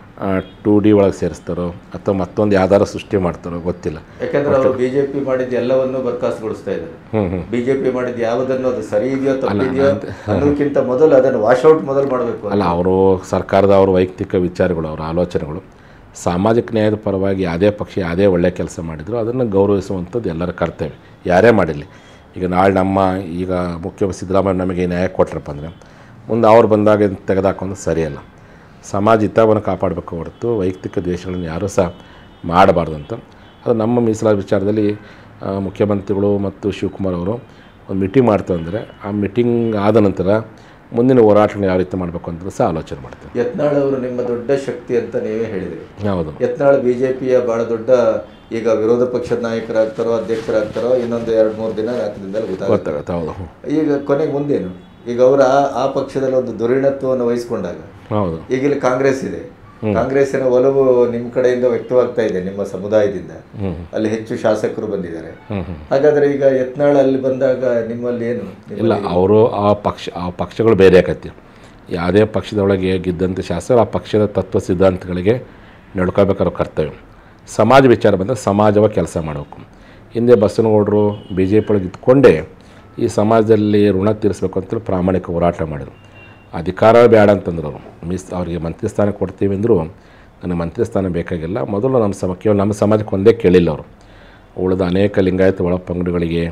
ಟೂ ಡಿ ಒಳಗೆ ಸೇರಿಸ್ತಾರೋ ಅಥವಾ ಮತ್ತೊಂದು ಯಾವ್ದಾರು ಸೃಷ್ಟಿ ಮಾಡ್ತಾರೋ ಗೊತ್ತಿಲ್ಲ
ಯಾಕಂದ್ರೆ ಅವರು ಬಿಜೆಪಿ ಮಾಡಿದ ಎಲ್ಲವನ್ನೂ ಬರ್ಖಾಸ್ತುಗೊಳಿಸ್ತಾ ಇದ್ದಾರೆ
ಹ್ಞೂ ಹ್ಞೂ
ಬಿಜೆಪಿ ಮಾಡಿದ ಯಾವುದನ್ನು ಅದು ಸರಿ ಇದೆಯೋ ತಪ್ಪಿದೆಯೋ ಅನ್ನೋದಕ್ಕಿಂತ ಮೊದಲು ಅದನ್ನು ವಾಶೌಟ್ ಮೊದಲು ಮಾಡಬೇಕು
ಅಲ್ಲ ಅವರು ಸರ್ಕಾರದ ಅವ್ರ ವೈಯಕ್ತಿಕ ವಿಚಾರಗಳು ಅವರ ಆಲೋಚನೆಗಳು ಸಾಮಾಜಿಕ ನ್ಯಾಯದ ಪರವಾಗಿ ಯಾವುದೇ ಪಕ್ಷ ಯಾವುದೇ ಒಳ್ಳೆಯ ಕೆಲಸ ಮಾಡಿದ್ರು ಅದನ್ನು ಗೌರವಿಸುವಂಥದ್ದು ಎಲ್ಲರ ಕರ್ತವ್ಯ ಯಾರೇ ಮಾಡಿರಲಿ ಈಗ ನಾಳೆ ನಮ್ಮ ಈಗ ಮುಖ್ಯ ಸಿದ್ದರಾಮಯ್ಯ ನಮಗೆ ನ್ಯಾಯ ಕೊಟ್ರಪ್ಪ ಅಂದರೆ ಮುಂದೆ ಅವ್ರು ಬಂದಾಗ ಇದನ್ನ ತೆಗೆದಾಕೊಂಡು ಸರಿಯಲ್ಲ ಸಮಾಜ ಹಿತವನ್ನು ಕಾಪಾಡಬೇಕು ಹೊರತು ವೈಯಕ್ತಿಕ ದ್ವೇಷಗಳನ್ನು ಯಾರೂ ಸಹ ಮಾಡಬಾರ್ದು ಅಂತ ಅದು ನಮ್ಮ ಮೀಸಲಾದ ವಿಚಾರದಲ್ಲಿ ಆ, ಮುಖ್ಯಮಂತ್ರಿಗಳು ಮತ್ತು ಶಿವಕುಮಾರ್ ಅವರು ಒಂದು ಮೀಟಿಂಗ್ ಮಾಡ್ತಾರೆ ಅಂದರೆ ಆ ಮೀಟಿಂಗ್ ಆದ ನಂತರ ಮುಂದಿನ ಹೋರಾಟಗಳನ್ನ ಯಾವ ರೀತಿ ಮಾಡಬೇಕು ಅಂತ ಸಹ ಆಲೋಚನೆ ಮಾಡ್ತೇವೆ
ಯತ್ನಾಳ್ ಅವರು ನಿಮ್ಮ ದೊಡ್ಡ ಶಕ್ತಿ ಅಂತ ನೀವೇ ಹೇಳಿದ್ರಿ
ಹೌದು
ಯತ್ನಾಳ್ ಬಿಜೆಪಿಯ ಬಹಳ ದೊಡ್ಡ ಈಗ ವಿರೋಧ ಪಕ್ಷದ ನಾಯಕರಾಗ್ತಾರೋ ಅಧ್ಯಕ್ಷರಾಗ್ತಾರೋ ಇನ್ನೊಂದು ಎರಡು ಮೂರು ದಿನ ನಾಲ್ಕು ದಿನದಲ್ಲಿ ಗೊತ್ತಾಗುತ್ತೆ
ಗೊತ್ತಾಗುತ್ತೆ ಹೌದು
ಈಗ ಕೊನೆಗೆ ಮುಂದೇನು ಈಗ ಅವರ ಆ ಆ ಪಕ್ಷದಲ್ಲಿ ಒಂದು ಧುರೀಣತ್ವವನ್ನು ವಹಿಸ್ಕೊಂಡಾಗ
ಹೌದು
ಈಗ ಇಲ್ಲಿ ಕಾಂಗ್ರೆಸ್ ಇದೆ ಕಾಂಗ್ರೆಸ್ಸಿನ ಒಲವು ನಿಮ್ಮ ಕಡೆಯಿಂದ ವ್ಯಕ್ತವಾಗ್ತಾ ಇದೆ ನಿಮ್ಮ ಸಮುದಾಯದಿಂದ
ಹ್ಞೂ
ಅಲ್ಲಿ ಹೆಚ್ಚು ಶಾಸಕರು ಬಂದಿದ್ದಾರೆ
ಹ್ಞೂ ಹ್ಞೂ
ಹಾಗಾದ್ರೆ ಈಗ ಯತ್ನಾಳ್ ಅಲ್ಲಿ ಬಂದಾಗ ನಿಮ್ಮಲ್ಲಿ ಏನು
ಇಲ್ಲ ಅವರು ಆ ಪಕ್ಷ ಆ ಪಕ್ಷಗಳು ಬೇರೆ ಆಕತಿ ಯಾವುದೇ ಪಕ್ಷದೊಳಗೆ ಗೆದ್ದಂಥ ಶಾಸಕರು ಆ ಪಕ್ಷದ ತತ್ವ ಸಿದ್ಧಾಂತಗಳಿಗೆ ನಡ್ಕೋಬೇಕಾದ್ರೆ ಕರ್ತವ್ಯ ಸಮಾಜ ವಿಚಾರ ಬಂದರೆ ಸಮಾಜವಾಗಿ ಕೆಲಸ ಮಾಡಬೇಕು ಹಿಂದೆ ಬಸವನಗೌಡರು ಬಿ ಜೆ ಪಿ ಒಳಗೆ ಇದ್ಕೊಂಡೇ ಈ ಸಮಾಜದಲ್ಲಿ ಋಣ ತೀರಿಸ್ಬೇಕು ಅಂತೇಳಿ ಪ್ರಾಮಾಣಿಕ ಹೋರಾಟ ಮಾಡಿದರು ಅಧಿಕಾರ ಬೇಡ ಅಂತಂದ್ರು ಅವರು ಮೀಸ್ ಅವರಿಗೆ ಮಂತ್ರಿ ಸ್ಥಾನ ಕೊಡ್ತೀವಿ ಅಂದರು ನನಗೆ ಮಂತ್ರಿ ಸ್ಥಾನ ಬೇಕಾಗಿಲ್ಲ ಮೊದಲು ನಮ್ಮ ಸಮ ಕೇವಲ ನಮ್ಮ ಸಮಾಜಕ್ಕೆ ಒಂದೇ ಕೇಳಿಲ್ಲ ಅವರು ಉಳಿದ ಅನೇಕ ಲಿಂಗಾಯತ ಒಳ ಪಂಗಡಗಳಿಗೆ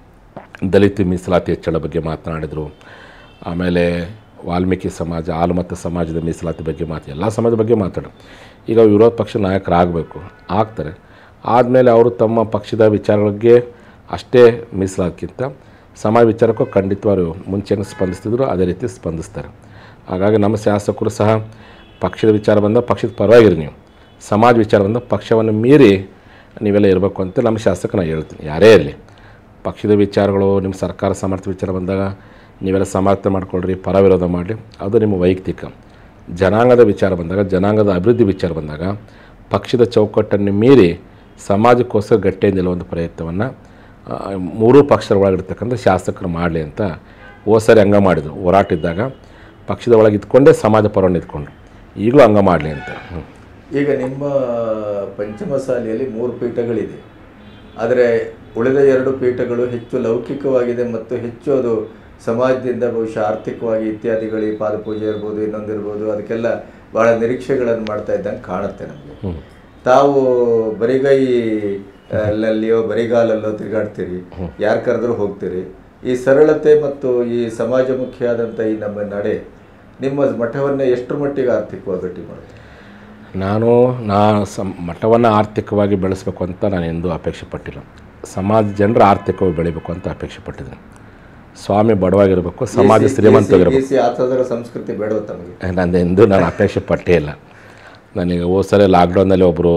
ದಲಿತ ಮೀಸಲಾತಿ ಹೆಚ್ಚಳ ಬಗ್ಗೆ ಮಾತನಾಡಿದರು ಆಮೇಲೆ ವಾಲ್ಮೀಕಿ ಸಮಾಜ ಆಲ್ಮತ ಸಮಾಜದ ಮೀಸಲಾತಿ ಬಗ್ಗೆ ಮಾತು ಎಲ್ಲ ಸಮಾಜದ ಬಗ್ಗೆ ಮಾತಾಡೋರು ಈಗ ವಿರೋಧ ಪಕ್ಷ ನಾಯಕರಾಗಬೇಕು ಆಗ್ತಾರೆ ಆದಮೇಲೆ ಅವರು ತಮ್ಮ ಪಕ್ಷದ ವಿಚಾರಗಳಿಗೆ ಅಷ್ಟೇ ಮೀಸಲಾತಿಗಿಂತ ಸಮಾಜ ವಿಚಾರಕ್ಕೂ ಖಂಡಿತವಾರು ಮುಂಚೆ ಹೆಂಗೆ ಸ್ಪಂದಿಸ್ತಿದ್ರು ಅದೇ ರೀತಿ ಸ್ಪಂದಿಸ್ತಾರೆ ಹಾಗಾಗಿ ನಮ್ಮ ಶಾಸಕರು ಸಹ ಪಕ್ಷದ ವಿಚಾರ ಬಂದ ಪಕ್ಷದ ಪರವಾಗಿರಿ ನೀವು ಸಮಾಜ ವಿಚಾರ ಬಂದ ಪಕ್ಷವನ್ನು ಮೀರಿ ನೀವೆಲ್ಲ ಇರಬೇಕು ಅಂತ ನಮ್ಮ ಶಾಸಕ ನಾನು ಹೇಳ್ತೀನಿ ಯಾರೇ ಇರಲಿ ಪಕ್ಷದ ವಿಚಾರಗಳು ನಿಮ್ಮ ಸರ್ಕಾರ ಸಮರ್ಥ ವಿಚಾರ ಬಂದಾಗ ನೀವೆಲ್ಲ ಸಮರ್ಥನೆ ಮಾಡ್ಕೊಳ್ರಿ ಪರ ವಿರೋಧ ಮಾಡಿ ಅದು ನಿಮ್ಮ ವೈಯಕ್ತಿಕ ಜನಾಂಗದ ವಿಚಾರ ಬಂದಾಗ ಜನಾಂಗದ ಅಭಿವೃದ್ಧಿ ವಿಚಾರ ಬಂದಾಗ ಪಕ್ಷದ ಚೌಕಟ್ಟನ್ನು ಮೀರಿ ಸಮಾಜಕ್ಕೋಸ್ಕರ ಗಟ್ಟಿಯಿಂದ ನಿಲ್ಲುವಂಥ ಪ್ರಯತ್ನವನ್ನು ಮೂರೂ ಪಕ್ಷದ ಒಳಗಿರ್ತಕ್ಕಂಥ ಶಾಸಕರು ಮಾಡಲಿ ಅಂತ ಹೋದ ಸರಿ ಹಂಗ ಮಾಡಿದರು ಹೋರಾಟ ಇದ್ದಾಗ ಪಕ್ಷದ ಒಳಗೆ ಇದ್ಕೊಂಡೇ ಸಮಾಜ ಪರವನ್ನು ಇದ್ಕೊಂಡ್ರು ಈಗಲೂ ಹಂಗ ಮಾಡಲಿ ಅಂತ ಹ್ಞೂ
ಈಗ ನಿಮ್ಮ ಪಂಚಮಸಾಲಿಯಲ್ಲಿ ಮೂರು ಪೀಠಗಳಿದೆ ಆದರೆ ಉಳಿದ ಎರಡು ಪೀಠಗಳು ಹೆಚ್ಚು ಲೌಕಿಕವಾಗಿದೆ ಮತ್ತು ಹೆಚ್ಚು ಅದು ಸಮಾಜದಿಂದ ಬಹುಶಃ ಆರ್ಥಿಕವಾಗಿ ಇತ್ಯಾದಿಗಳು ಈ ಪಾದಪೂಜೆ ಇರ್ಬೋದು ಇನ್ನೊಂದಿರ್ಬೋದು ಅದಕ್ಕೆಲ್ಲ ಬಹಳ ನಿರೀಕ್ಷೆಗಳನ್ನು ಮಾಡ್ತಾ ಇದ್ದಂಗೆ ಕಾಣುತ್ತೆ ನಮಗೆ ತಾವು ಬರಿಗೈ ಆ, ಲಲ್ಲಿಯೋ ಬರಿಗಾಲಲ್ಲೋ ತಿರುಗಾಡ್ತೀರಿ ಯಾರು ಕರೆದ್ರೂ ಹೋಗ್ತೀರಿ ಈ ಸರಳತೆ ಮತ್ತು ಈ ಸಮಾಜಮುಖಿಯಾದಂಥ ಈ ನಮ್ಮ ನಡೆ ನಿಮ್ಮ ಮಠವನ್ನು ಎಷ್ಟರ ಮಟ್ಟಿಗೆ ಆರ್ಥಿಕವಾಗಿ ಗಟ್ಟಿ ಮಾಡುತ್ತೆ
ನಾನು ನಾ ಸಮ್ ಮಠವನ್ನು ಆರ್ಥಿಕವಾಗಿ ಬೆಳೆಸಬೇಕು ಅಂತ ನಾನು ಎಂದೂ ಅಪೇಕ್ಷೆ ಪಟ್ಟಿಲ್ಲ ಸಮಾಜ ಜನರು ಆರ್ಥಿಕವಾಗಿ ಬೆಳಿಬೇಕು ಅಂತ ಅಪೇಕ್ಷೆ ಪಟ್ಟಿದ್ದೀನಿ ಸ್ವಾಮಿ ಬಡವಾಗಿರಬೇಕು ಸಮಾಜ ಶ್ರೀಮಂತವಾಗಿರಬೇಕು
ದೇಸಿ ಆತದರ ಸಂಸ್ಕೃತಿ ಬೇಡವ ತಮಗೆ
ನಾನು ಎಂದೂ ನಾನು ಅಪೇಕ್ಷೆ ಪಟ್ಟೇ ಇಲ್ಲ ನನಗೆ ಹೋದ ಸರಿ ಲಾಕ್ಡೌನಲ್ಲಿ ಒಬ್ಬರು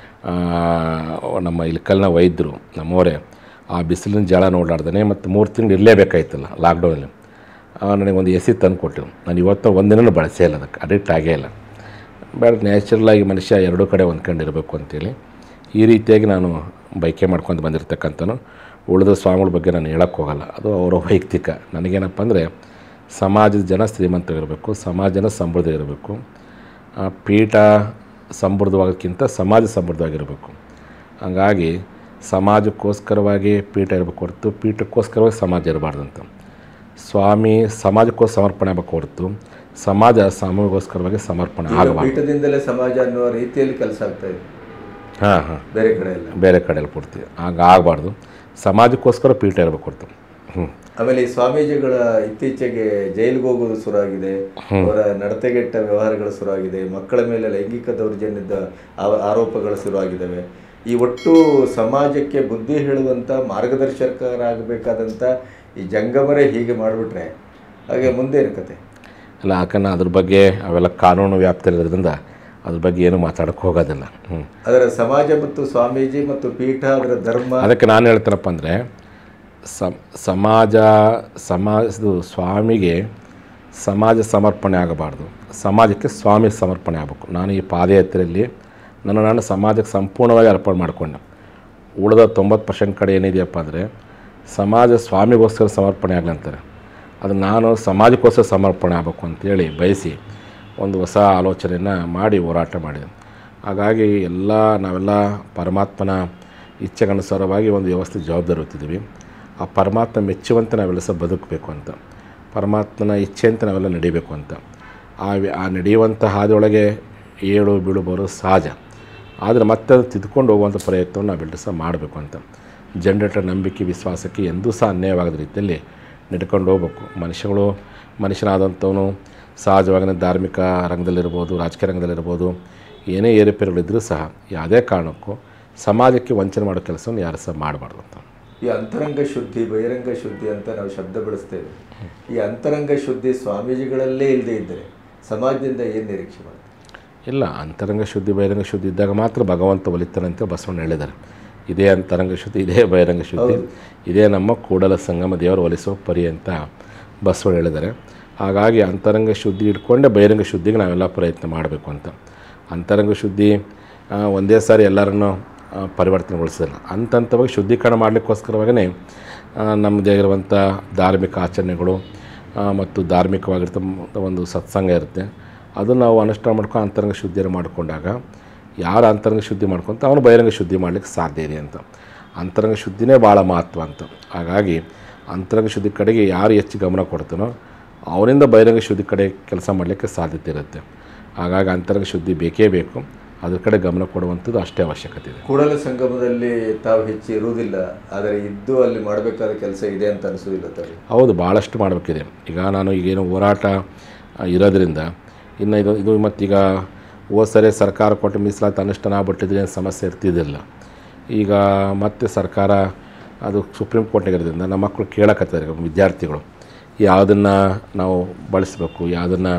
ನಮ್ಮ ಇಲ್ಕಲ್ನ ವೈದ್ಯರು ನಮ್ಮವರೇ ಆ ಬಿಸಿಲಿನ ಜಳ ನೋಡಾಡ್ದಾನೆ ಮತ್ತು ಮೂರು ತಿಂಗಳು ಇರಲೇಬೇಕಾಯ್ತಲ್ಲ ಲಾಕ್ಡೌನಲ್ಲಿ ನನಗೆ ಒಂದು ಎ ಸಿ ತಂದು ಕೊಟ್ಟರು ನಾನು ಇವತ್ತು ಒಂದಿನೂ ಬಳಸೇ ಇಲ್ಲ ಅದಕ್ಕೆ ಅಡಿಕ್ಟ್ ಆಗೇ ಇಲ್ಲ ಬೇಡ ನ್ಯಾಚುರಲಾಗಿ ಮನುಷ್ಯ ಎರಡೂ ಕಡೆ ಹೊಂದ್ಕೊಂಡಿರಬೇಕು ಅಂತೇಳಿ ಈ ರೀತಿಯಾಗಿ ನಾನು ಬೈಕೆ ಮಾಡ್ಕೊಂಡು ಬಂದಿರತಕ್ಕಂಥನು ಉಳಿದ ಸ್ವಾಮಿಗಳ ಬಗ್ಗೆ ನಾನು ಹೇಳಕ್ಕೆ ಹೋಗಲ್ಲ ಅದು ಅವರ ವೈಯಕ್ತಿಕ ನನಗೇನಪ್ಪ ಅಂದರೆ ಸಮಾಜದ ಜನ ಶ್ರೀಮಂತವಾಗಿರಬೇಕು ಸಮಾಜನ ಸಮೃದ್ಧ ಇರಬೇಕು ಆ ಪೀಠ ಸಮೃದ್ಧವಾಗೋಕ್ಕಿಂತ ಸಮಾಜ ಸಮೃದ್ಧವಾಗಿರಬೇಕು ಹಾಗಾಗಿ ಸಮಾಜಕ್ಕೋಸ್ಕರವಾಗಿ ಪೀಠ ಇರಬೇಕು ಹೊರತು ಪೀಠಕ್ಕೋಸ್ಕರವಾಗಿ ಸಮಾಜ ಇರಬಾರ್ದಂತ ಸ್ವಾಮಿ ಸಮಾಜಕ್ಕೋಸ್ಕರ ಸಮರ್ಪಣೆ ಆಗಬೇಕು ಹೊರತು ಸಮಾಜ ಸಾಮೂಹಿಕಗೋಸ್ಕರವಾಗಿ ಸಮರ್ಪಣೆ
ಈಗ
ಆಗಬಾರ್ದು
ಪೀಠದಿಂದಲೇ ಸಮಾಜ ಅನ್ನುವ ರೀತಿಯಲ್ಲಿ ಕೆಲಸ ಆಗ್ತಾ ಇದೆ
ಹಾಂ ಹಾಂ
ಬೇರೆ ಕಡೆ ಎಲ್ಲ
ಬೇರೆ ಕಡೆಯಲ್ಲಿ ಪೂರ್ತಿ ಆಗ ಆಗಬಾರ್ದು ಸಮಾಜಕ್ಕೋಸ್ಕರ ಪೀಠ ಇರಬೇಕು ಹೊರತು ಹ್ಞೂ
ಆಮೇಲೆ ಈ ಸ್ವಾಮೀಜಿಗಳ ಇತ್ತೀಚೆಗೆ ಜೈಲಿಗೆ ಹೋಗೋದು ಶುರುವಾಗಿದೆ ಅವರ ನಡತೆಗೆಟ್ಟ ವ್ಯವಹಾರಗಳು ಶುರುವಾಗಿದೆ ಮಕ್ಕಳ ಮೇಲೆ ಲೈಂಗಿಕ ದೌರ್ಜನ್ಯದ ಆ- ಆರೋಪಗಳು ಶುರುವಾಗಿದ್ದಾವೆ ಈ ಒಟ್ಟು ಸಮಾಜಕ್ಕೆ ಬುದ್ಧಿ ಹೇಳುವಂಥ ಮಾರ್ಗದರ್ಶಕರಾಗಬೇಕಾದಂಥ ಈ ಜಂಗಮರೇ ಹೀಗೆ ಮಾಡಿಬಿಟ್ರೆ ಹಾಗೆ ಮುಂದೇನು ಕತೆ
ಅಲ್ಲ ಯಾಕಂದ್ರೆ ಅದ್ರ ಬಗ್ಗೆ ಅವೆಲ್ಲ ಕಾನೂನು ವ್ಯಾಪ್ತಿರೋದ್ರಿಂದ ಅದ್ರ ಬಗ್ಗೆ ಏನು ಮಾತಾಡೋಕ್ಕೆ ಹೋಗೋದಿಲ್ಲ ಹ್ಞೂ
ಅದರ ಸಮಾಜ ಮತ್ತು ಸ್ವಾಮೀಜಿ ಮತ್ತು ಪೀಠ ಅದರ ಧರ್ಮ
ಅದಕ್ಕೆ ನಾನು ಹೇಳ್ತೀನಪ್ಪ ಅಂದರೆ ಸಮ್ ಸಮಾಜ ಸಮಾಜದ ಸ್ವಾಮಿಗೆ ಸಮಾಜ ಸಮರ್ಪಣೆ ಆಗಬಾರ್ದು ಸಮಾಜಕ್ಕೆ ಸ್ವಾಮಿ ಸಮರ್ಪಣೆ ಆಗಬೇಕು ನಾನು ಈ ಪಾದಯಾತ್ರೆಯಲ್ಲಿ ನನ್ನ ನಾನು ಸಮಾಜಕ್ಕೆ ಸಂಪೂರ್ಣವಾಗಿ ಅರ್ಪಣೆ ಮಾಡಿಕೊಂಡೆ ಉಳಿದ ತೊಂಬತ್ತು ಪರ್ಸೆಂಟ್ ಕಡೆ ಏನಿದೆಯಪ್ಪ ಅಂದರೆ ಸಮಾಜ ಸ್ವಾಮಿಗೋಸ್ಕರ ಸಮರ್ಪಣೆ ಆಗಲಂತಾರೆ ಅದು ನಾನು ಸಮಾಜಕ್ಕೋಸ್ಕರ ಸಮರ್ಪಣೆ ಆಗಬೇಕು ಅಂತೇಳಿ ಬಯಸಿ ಒಂದು ಹೊಸ ಆಲೋಚನೆಯನ್ನು ಮಾಡಿ ಹೋರಾಟ ಮಾಡಿದೆ ಹಾಗಾಗಿ ಎಲ್ಲ ನಾವೆಲ್ಲ ಪರಮಾತ್ಮನ ಇಚ್ಛೆಗನುಸಾರವಾಗಿ ಒಂದು ವ್ಯವಸ್ಥೆ ಜವಾಬ್ದಾರಿ ಹೊತ್ತಿದ್ದೀವಿ ಆ ಪರಮಾತ್ಮ ಮೆಚ್ಚುವಂತೆ ನಾವೆಲ್ಲ ಸಹ ಬದುಕಬೇಕು ಅಂತ ಪರಮಾತ್ಮನ ಇಚ್ಛೆಯಂತೆ ನಾವೆಲ್ಲ ನಡಿಬೇಕು ಅಂತ ಆ ವ್ಯ- ಆ ನಡೆಯುವಂಥ ಹಾದಿಯೊಳಗೆ ಏಳು ಬೀಳು ಬರೋದು ಸಹಜ ಆದರೆ ಮತ್ತೆ ಅದು ತಿದ್ದುಕೊಂಡು ಹೋಗುವಂಥ ಪ್ರಯತ್ನವನ್ನು ನಾವೆಲ್ಲರೂ ಸಹ ಮಾಡಬೇಕು ಅಂತ ಜನರೇಟರ್ ನಂಬಿಕೆ ವಿಶ್ವಾಸಕ್ಕೆ ಎಂದೂ ಸಹ ಅನ್ಯಾಯವಾಗದ ರೀತಿಯಲ್ಲಿ ನಡ್ಕೊಂಡು ಹೋಗ್ಬೇಕು ಮನುಷ್ಯಗಳು ಮನುಷ್ಯನಾದಂಥವನು ಸಹಜವಾಗಿ ಧಾರ್ಮಿಕ ರಂಗದಲ್ಲಿರ್ಬೋದು ರಾಜಕೀಯ ರಂಗದಲ್ಲಿರ್ಬೋದು ಏನೇ ಏರುಪೇರುಗಳಿದ್ದರೂ ಸಹ ಯಾವುದೇ ಕಾರಣಕ್ಕೂ ಸಮಾಜಕ್ಕೆ ವಂಚನೆ ಮಾಡೋ ಕೆಲಸವನ್ನು ಯಾರು ಸಹ ಮಾಡಬಾರ್ದು ಅಂತ
ಈ ಅಂತರಂಗ ಶುದ್ಧಿ ಬಹಿರಂಗ ಶುದ್ಧಿ ಅಂತ ನಾವು ಶಬ್ದ ಬಳಸ್ತೇವೆ ಈ ಅಂತರಂಗ ಶುದ್ಧಿ ಸ್ವಾಮೀಜಿಗಳಲ್ಲೇ ಇಲ್ಲದೆ ಇದ್ದರೆ ಸಮಾಜದಿಂದ ಏನು ನಿರೀಕ್ಷೆ ಮಾಡ್ತಾರೆ
ಇಲ್ಲ ಅಂತರಂಗ ಶುದ್ಧಿ ಬಹಿರಂಗ ಶುದ್ಧಿ ಇದ್ದಾಗ ಮಾತ್ರ ಭಗವಂತ ಒಲಿತಾನೆ ಅಂತ ಬಸವಣ್ಣ ಹೇಳಿದ್ದಾರೆ ಇದೇ ಅಂತರಂಗ ಶುದ್ಧಿ ಇದೇ ಬಹಿರಂಗ ಶುದ್ಧಿ ಇದೇ ನಮ್ಮ ಕೂಡಲ ಸಂಗಮ ದೇವರು ಒಲಿಸೋ ಪರಿ ಅಂತ ಬಸವಣ್ಣ ಹೇಳಿದ್ದಾರೆ ಹಾಗಾಗಿ ಅಂತರಂಗ ಶುದ್ಧಿ ಇಟ್ಕೊಂಡೆ ಬಹಿರಂಗ ಶುದ್ಧಿಗೆ ನಾವೆಲ್ಲ ಪ್ರಯತ್ನ ಮಾಡಬೇಕು ಅಂತ ಅಂತರಂಗ ಶುದ್ಧಿ ಆ, ಒಂದೇ ಸಾರಿ ಎಲ್ಲರನ್ನು ಆ, ಪರಿವರ್ತನೆಗೊಳಿಸೋದಿಲ್ಲ ಹಂತ ಹಂತವಾಗಿ ಶುದ್ಧೀಕರಣ ಮಾಡಲಿಕ್ಕೋಸ್ಕರವಾಗೇ ನಮ್ಮದೇ ಆಗಿರುವಂಥ ಧಾರ್ಮಿಕ ಆಚರಣೆಗಳು ಆ, ಮತ್ತು ಧಾರ್ಮಿಕವಾಗಿರ್ತಕ್ಕಂಥ ಒಂದು ಸತ್ಸಂಗ ಇರುತ್ತೆ ಅದನ್ನು ನಾವು ಅನುಷ್ಠಾನ ಮಾಡ್ಕೊಂಡು ಅಂತರಂಗ ಶುದ್ಧಿಯನ್ನು ಮಾಡಿಕೊಂಡಾಗ ಯಾರು ಅಂತರಂಗ ಶುದ್ಧಿ ಮಾಡ್ಕೊಂತ ಅವನು ಬಹಿರಂಗ ಶುದ್ಧಿ ಮಾಡಲಿಕ್ಕೆ ಸಾಧ್ಯ ಇದೆ ಅಂತ ಅಂತರಂಗ ಶುದ್ಧಿನೇ ಭಾಳ ಮಹತ್ವ ಅಂತ ಹಾಗಾಗಿ ಅಂತರಂಗ ಶುದ್ಧಿ ಕಡೆಗೆ ಯಾರು ಹೆಚ್ಚು ಗಮನ ಕೊಡ್ತಾನೋ ಅವನಿಂದ ಬಹಿರಂಗ ಶುದ್ಧಿ ಕಡೆ ಕೆಲಸ ಮಾಡಲಿಕ್ಕೆ ಸಾಧ್ಯತೆ ಇರುತ್ತೆ ಹಾಗಾಗಿ ಅಂತರಂಗ ಶುದ್ಧಿ ಬೇಕೇ ಬೇಕು ಅದ್ರ ಕಡೆ ಗಮನ ಕೊಡುವಂಥದ್ದು ಅಷ್ಟೇ ಅವಶ್ಯಕತೆ ಇದೆ
ಕೂಡಲ ಸಂಗಮದಲ್ಲಿ ತಾವು ಹೆಚ್ಚು ಇರುವುದಿಲ್ಲ ಆದರೆ ಇದ್ದು ಅಲ್ಲಿ ಮಾಡಬೇಕಾದ ಕೆಲಸ ಇದೆ ಅಂತ ಅನಿಸೋದಿಲ್ಲ ತಾವು
ಹೌದು ಭಾಳಷ್ಟು ಮಾಡಬೇಕಿದೆ ಈಗ ನಾನು ಈಗೇನು ಹೋರಾಟ ಆ, ಇರೋದ್ರಿಂದ ಇನ್ನು ಇದು ಇದು ಮತ್ತೀಗ ಹೋದ ಸರಿ ಸರ್ಕಾರ ಕೊಟ್ಟು ಮೀಸಲಾತಿ ಅನುಷ್ಠಾನ ಆಗ್ಬಿಟ್ಟಿದ್ರೆ ಏನು ಸಮಸ್ಯೆ ಇರ್ತಿದ್ದಿಲ್ಲ ಈಗ ಮತ್ತೆ ಸರ್ಕಾರ ಅದು ಸುಪ್ರೀಂ ಕೋರ್ಟ್ನಾಗ ಇರೋದ್ರಿಂದ ನಮ್ಮ ಮಕ್ಕಳು ಕೇಳಕತ್ತಾರೆ ವಿದ್ಯಾರ್ಥಿಗಳು ಯಾವುದನ್ನು ನಾವು ಬಳಸಬೇಕು ಯಾವುದನ್ನು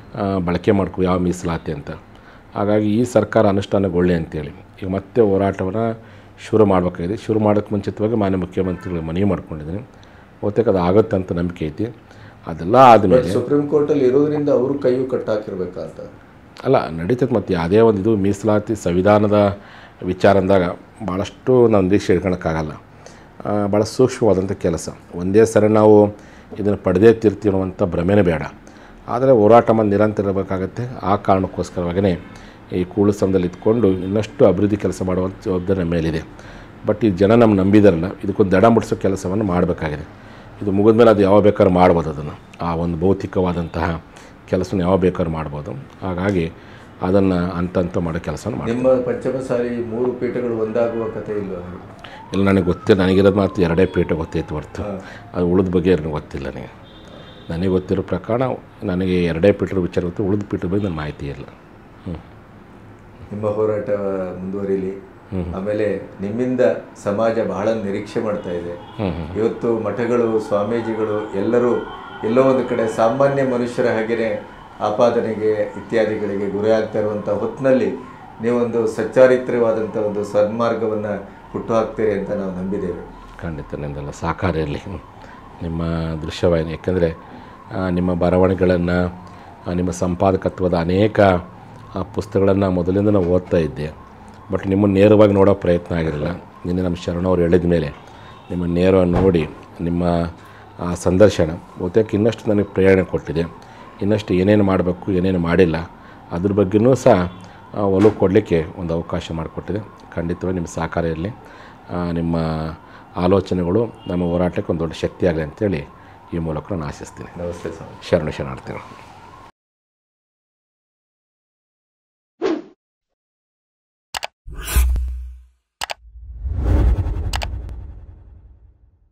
ಬಳಕೆ ಮಾಡ್ಕೋ ಯಾವ ಮೀಸಲಾತಿ ಅಂತ ಹಾಗಾಗಿ ಈ ಸರ್ಕಾರ ಅನುಷ್ಠಾನಗೊಳ್ಳಿ ಅಂತೇಳಿ ಈಗ ಮತ್ತೆ ಹೋರಾಟವನ್ನು ಶುರು ಮಾಡಬೇಕಾಗಿದೆ ಶುರು ಮಾಡೋಕ್ಕೆ ಮುಂಚಿತವಾಗಿ ಮಾನ್ಯ ಮುಖ್ಯಮಂತ್ರಿಗಳಿಗೆ ಮನವಿ ಮಾಡ್ಕೊಂಡಿದ್ದೀನಿ ಬಹುತೇಕ ಅದು ಆಗುತ್ತೆ ಅಂತ ನಂಬಿಕೆ ಐತಿ ಅದೆಲ್ಲ ಆದಮೇಲೆ
ಸುಪ್ರೀಂ ಕೋರ್ಟಲ್ಲಿ ಇರೋದ್ರಿಂದ ಅವರು ಕೈಯು ಕಟ್ಟಾಕಿರ್ಬೇಕಂತ
ಅಲ್ಲ ನಡೀತೈತೆ ಮತ್ತು ಯಾವುದೇ ಒಂದು ಇದು ಮೀಸಲಾತಿ ಸಂವಿಧಾನದ ವಿಚಾರ ಅಂದಾಗ ಭಾಳಷ್ಟು ನಾವು ನಿರೀಕ್ಷೆ ಇಟ್ಕೊಳಕ್ಕಾಗಲ್ಲ ಆ, ಭಾಳ ಸೂಕ್ಷ್ಮವಾದಂಥ ಕೆಲಸ ಒಂದೇ ಸರಿ ನಾವು ಇದನ್ನು ಪಡೆದೇ ತೀರ್ತೀವಿ ಅನ್ನುವಂಥ ಭ್ರಮೆನೇ ಬೇಡ ಆದರೆ ಹೋರಾಟ ಮಾಡಿ ನಿರಂತರ ಇರಬೇಕಾಗತ್ತೆ ಆ ಕಾರಣಕ್ಕೋಸ್ಕರವಾಗಿಯೇ ಈ ಕೂಳು ಸಮದಲ್ಲಿ ಇದ್ಕೊಂಡು ಇನ್ನಷ್ಟು ಅಭಿವೃದ್ಧಿ ಕೆಲಸ ಮಾಡುವಂಥ ಜವಾಬ್ದಾರಿ ನಮ್ಮ ಮೇಲಿದೆ ಬಟ್ ಈ ಜನ ನಮ್ಮ ನಂಬಿದಾರಲ್ಲ ಇದಕ್ಕೊಂದು ದಡ ಮುಟ್ಟಿಸೋ ಕೆಲಸವನ್ನು ಮಾಡಬೇಕಾಗಿದೆ ಇದು ಮುಗಿದ ಮೇಲೆ ಅದು ಯಾವಾಗ ಬೇಕಾದ್ರೂ ಮಾಡ್ಬೋದು ಅದನ್ನು ಆ ಒಂದು ಭೌತಿಕವಾದಂತಹ ಕೆಲಸನ ಯಾವಾಗ ಬೇಕಾದ್ರೂ ಮಾಡ್ಬೋದು ಹಾಗಾಗಿ ಅದನ್ನು ಹಂತ ಹಂತ ಮಾಡೋ ಕೆಲಸನ ಮಾಡಿ
ನಿಮ್ಮ ಪಂಚಮಸಾಲಿ ಮೂರು ಪೀಠಗಳು ಒಂದಾಗುವ ಕಥೆ ಇಲ್ಲ
ಇಲ್ಲ ನನಗೆ ಗೊತ್ತಿಲ್ಲ ನನಗಿರೋದು ಮಾತ್ರ ಎರಡೇ ಪೀಠ ಗೊತ್ತೈತೆ ಹೊರ್ತು ಅದು ಉಳಿದ ಬಗ್ಗೆ ನನಗೆ ಗೊತ್ತಿಲ್ಲ ನನಗೆ ನನಗೆ ಗೊತ್ತಿರೋ ಪ್ರಕಾರ ನನಗೆ ಎರಡೇ ಪೀಠದ ವಿಚಾರ ಗೊತ್ತು ಉಳಿದ ಪೀಠದ ಬಗ್ಗೆ ನನ್ನ ಮಾಹಿತಿ ಇಲ್ಲ ಹ್ಞೂ
ನಿಮ್ಮ ಹೋರಾಟ ಮುಂದುವರಿಲಿ ಆಮೇಲೆ ನಿಮ್ಮಿಂದ ಸಮಾಜ ಬಹಳ ನಿರೀಕ್ಷೆ ಮಾಡ್ತಾ ಇದೆ ಇವತ್ತು ಮಠಗಳು ಸ್ವಾಮೀಜಿಗಳು ಎಲ್ಲರೂ ಎಲ್ಲೋ ಒಂದು ಕಡೆ ಸಾಮಾನ್ಯ ಮನುಷ್ಯರ ಹಾಗೆಯೇ ಆಪಾದನೆಗೆ ಇತ್ಯಾದಿಗಳಿಗೆ ಗುರಿಯಾಗ್ತಾ ಇರುವಂಥ ಹೊತ್ತಿನಲ್ಲಿ ನೀವೊಂದು ಸಚ್ಚಾರಿತ್ರ್ಯವಾದಂಥ ಒಂದು ಸನ್ಮಾರ್ಗವನ್ನು ಹುಟ್ಟುಹಾಕ್ತೀರಿ ಅಂತ ನಾವು ನಂಬಿದ್ದೇವೆ
ಖಂಡಿತ ನಿಮ್ಮದೆಲ್ಲ ಸಹಕಾರ ಇರಲಿ ನಿಮ್ಮ ದೃಶ್ಯವಾಹಿನಿ ಯಾಕೆಂದರೆ ನಿಮ್ಮ ಬರವಣಿಗೆಗಳನ್ನು ನಿಮ್ಮ ಸಂಪಾದಕತ್ವದ ಅನೇಕ ಪುಸ್ತಕಗಳನ್ನು ಮೊದಲಿಂದ ನಾವು ಓದ್ತಾ ಇದ್ದೆ ಬಟ್ ನಿಮ್ಮನ್ನು ನೇರವಾಗಿ ನೋಡೋ ಪ್ರಯತ್ನ ಆಗಿರಲಿಲ್ಲ ನಿನ್ನೆ ನಮ್ಮ ಶರಣವ್ರು ಹೇಳಿದ ಮೇಲೆ ನಿಮ್ಮ ನೇರವಾಗಿ ನೋಡಿ ನಿಮ್ಮ ಆ ಸಂದರ್ಶನ ಬಹುತೇಕ ಇನ್ನಷ್ಟು ನನಗೆ ಪ್ರೇರಣೆ ಕೊಟ್ಟಿದೆ ಇನ್ನಷ್ಟು ಏನೇನು ಮಾಡಬೇಕು ಏನೇನು ಮಾಡಿಲ್ಲ ಅದ್ರ ಬಗ್ಗೆನೂ ಸಹ ಆ, ಒಲವು ಕೊಡಲಿಕ್ಕೆ ಒಂದು ಅವಕಾಶ ಮಾಡಿಕೊಟ್ಟಿದೆ ಖಂಡಿತವಾಗಿ ನಿಮ್ಮ ಸಹಕಾರ ಇರಲಿ ನಿಮ್ಮ ಆಲೋಚನೆಗಳು ನಮ್ಮ ಹೋರಾಟಕ್ಕೆ ಒಂದು ದೊಡ್ಡ ಶಕ್ತಿಯಾಗಲಿ ಅಂತೇಳಿ ಈ ಮೂಲಕ ನಾನು ಆಶಿಸ್ತೀನಿ
ನಮಸ್ತೆ ಸ್ವಾಮಿ
ಶರಣು ಶರಣಾರ್ಥಿಗಳು